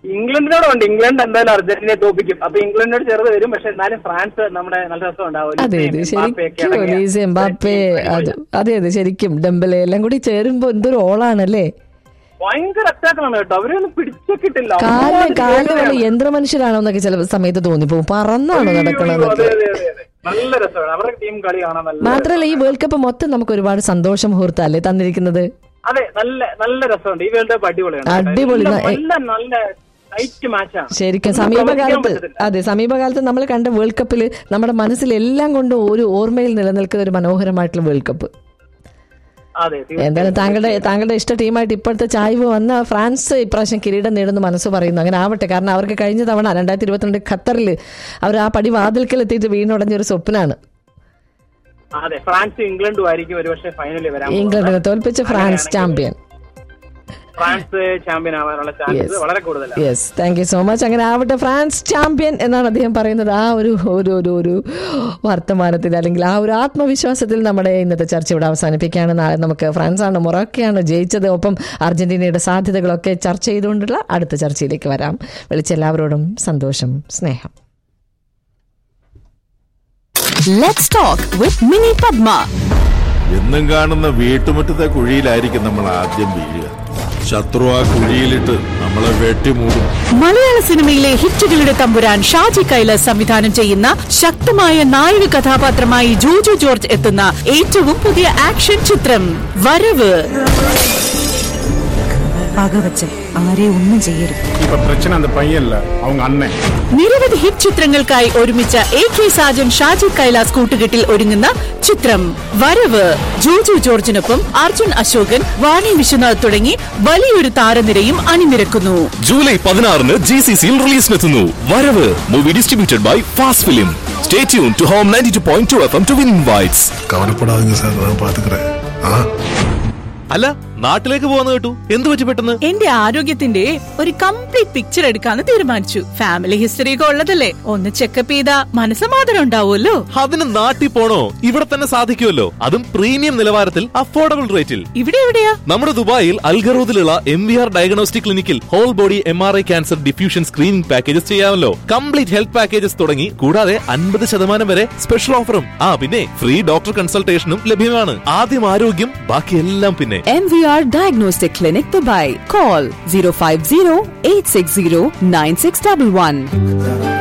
ഇംഗ്ലണ്ടിനോട് ഉണ്ട് ഇംഗ്ലണ്ട് എന്തായാലും അർജന്റീനയെ തോപ്പിക്കും അപ്പൊ ഇംഗ്ലണ്ടിനോട് ചെറുത് വരും പക്ഷെ എന്നാലും ഫ്രാൻസ് നമ്മുടെ നല്ല രസം ഉണ്ടാവും അതെ അതെ ശരിക്കും ഒലീസ് എംബാപ്പെ അത് അതെ അതെ ശരിക്കും ഡെമ്പലെ എല്ലാം കൂടി ചേരുമ്പോ എന്തൊരു ഓളാണല്ലേ ഭയങ്കര അറ്റാക്കാണ് കേട്ടോ അവരൊന്നും പിടിച്ചിട്ടില്ല കാല് കാല് വല്ല യന്ത്രമനുഷ്യരാണോ എന്നൊക്കെ ചില സമയത്ത് തോന്നിപ്പോവും പറന്നാണോ നടക്കണമെന്നൊക്കെ നല്ല രസമാണ് അവരുടെ ടീം കളി കാണാൻ നല്ല മാത്രല്ല ഈ വേൾഡ് കപ്പ് മൊത്തം നമുക്ക് ഒരുപാട് സന്തോഷം മുഹൂർത്തല്ലേ തന്നിരിക്കുന്നത് അതെ നല്ല നല്ല രസമുണ്ട് ഈ വേൾഡ് കപ്പ് അടിപൊളിയാണ് കേട്ടോ. അടിപൊളി. എല്ലാം നല്ല നല്ല ടൈറ്റ് മാച്ചാണ് ശരിക്കും ഒന്നും പ്രവചിക്കാൻ സമീപകാലത്ത് പറ്റത്തില്ല. അതെ സമീപകാലത്ത് നമ്മൾ കണ്ട വേൾഡ് കപ്പിൽ നമ്മുടെ മനസ്സിൽ എല്ലാം കൊണ്ടും ഒരു ഓർമ്മയിൽ നിലനിൽക്കുന്ന ഒരു മനോഹരമായിട്ടുള്ള വേൾഡ് കപ്പ് അതെ തീർച്ചയായും. എന്തായാലും താങ്കളുടെ താങ്കളുടെ ഇഷ്ട ടീമായിട്ട് ഇപ്പോഴത്തെ ചായ്വ് വന്ന ഫ്രാൻസ് ഇപ്രാവശ്യം കിരീടം നേടുന്ന മനസ്സ് പറയുന്നു അങ്ങനെ ആവട്ടെ കാരണം അവർക്ക് കഴിഞ്ഞ തവണ രണ്ടായിരത്തി ഇരുപത്തിരണ്ട് ഖത്തറിൽ അവർ ആ പടി വാതിൽക്കൽ എത്തിയിട്ട് വീണുടഞ്ഞ ഒരു സ്വപ്നാണ് അതെ ഫ്രാൻസും ഇംഗ്ലണ്ടും ആയിരിക്കും ഒരുപക്ഷെ ഫൈനലിൽ വരാൻ ഇംഗ്ലണ്ടിനെ പോകുന്നത്. തോൽപ്പിച്ച ഫ്രാൻസ് അങ്ങനെയാണെങ്കിൽ ചാമ്പ്യൻ ഫ്രാൻസ് ചാമ്പ്യൻ ആവാനുള്ള ചാൻസസ് Yes. വളരെ കൂടുതലാണ് yes thank you so much അങ്ങനെ ആവട്ടെ ഫ്രാൻസ് ചാമ്പ്യൻ എന്നാണ് അദ്ദേഹം പറയുന്നത് ആ ഒരു ഒരു ഒരു ഒരു വർത്തമാനത്തിൽ അല്ലെങ്കിൽ ആ ഒരു ആത്മവിശ്വാസത്തിൽ നമ്മുടെ ഇന്നത്തെ ചർച്ച ഇവിടെ അവസാനിപ്പിക്കുകയാണ് നാളെ നമുക്ക് ഫ്രാൻസാണ് മൊറോക്കയാണ് ജയിച്ചത് ഒപ്പം അർജന്റീനയുടെ സാധ്യതകളൊക്കെ ചർച്ച ചെയ്തുകൊണ്ടുള്ള അടുത്ത ചർച്ചയിലേക്ക് വരാം വിളിച്ച എല്ലാവരോടും സന്തോഷം സ്നേഹം Let's talk with Mini Padma. എന്നും കാണുന്ന വീട്ടുമുറ്റത്തെ കുഴിയിലായിരിക്കും നമ്മൾ ആദ്യം വീഴുക ശത്രു ആ കുഴിയിലിട്ട് നമ്മളെ വെട്ടിമൂടും മലയാള സിനിമയിലെ ഹിറ്റുകളുടെ തമ്പുരാൻ ഷാജി കൈലാസ് സംവിധാനം ചെയ്യുന്ന ശക്തമായ നായക കഥാപാത്രമായി ജോജു ജോർജ് എത്തുന്ന ഏറ്റവും പുതിയ ആക്ഷൻ ചിത്രം വരവ് പകവച്ച് ആരെയും ഒന്നും ചെയ്യരുത് இப்ப பிரச்சனை அந்த பையன் இல்ல அவங்க அண்ணன் നിരവധി ഹിറ്റ് ചിത്രങ്ങൾക്കായി ഒരുമിച്ച എ കെ സാജൻ ഷാജി കൈലാസ് കൂട്ടുകെട്ടിൽ ഒരുങ്ങുന്ന ചിത്രം വരവ് ജോജു ജോർജിനൊപ്പം അർജുൻ അശോകൻ വാണി വിശ്വനാഥ് തുടങ്ങി വലിയൊരു താരനിരയും അണിനിരക്കുന്നു ജൂലൈ പതിനാറിന് ജി സി സിയിൽ റിലീസിനെത്തുന്നു Varavu movie distributed by fast film stay tune to home ninety two point two F M to win invites കവലപ്പെടാതെ സാർ ഞാൻ പാത്തുக்கிறேன் ആ അല്ല നാട്ടിലേക്ക് പോവാന്ന് കേട്ടു എന്ത് പറ്റി പെട്ടെന്ന് എന്റെ ആരോഗ്യത്തിന്റെ ഒരു കംപ്ലീറ്റ് പിക്ചർ എടുക്കാന്ന് തീരുമാനിച്ചു ഫാമിലി ഹിസ്റ്ററി ഒക്കെ ഉള്ളതല്ലേ ഒന്ന് ചെക്കപ്പ് ചെയ്താ മനസ്സമാധാനം ഉണ്ടാവുമല്ലോ അതിന് നാട്ടിൽ പോണോ ഇവിടെ തന്നെ സാധിക്കുമല്ലോ അതും പ്രീമിയം നിലവാരത്തിൽ അഫോർഡബിൾ റേറ്റിൽ ഇവിടെ എവിടെയാ നമ്മുടെ ദുബായിൽ അൽഗറൂദിലുള്ള എം വി ആർ ഡയഗ്നോസ്റ്റിക് ക്ലിനിക്കിൽ whole body M R I cancer diffusion screening packages ചെയ്യാമല്ലോ കംപ്ലീറ്റ് ഹെൽത്ത് പാക്കേജസ് തുടങ്ങി കൂടാതെ അൻപത് ശതമാനം വരെ സ്പെഷ്യൽ ഓഫറും ആ പിന്നെ ഫ്രീ ഡോക്ടർ കൺസൾട്ടേഷനും ലഭ്യമാണ് ആദ്യം ആരോഗ്യം ബാക്കിയെല്ലാം പിന്നെ MVR Diagnostic Clinic Dubai. Call 050 860 9611.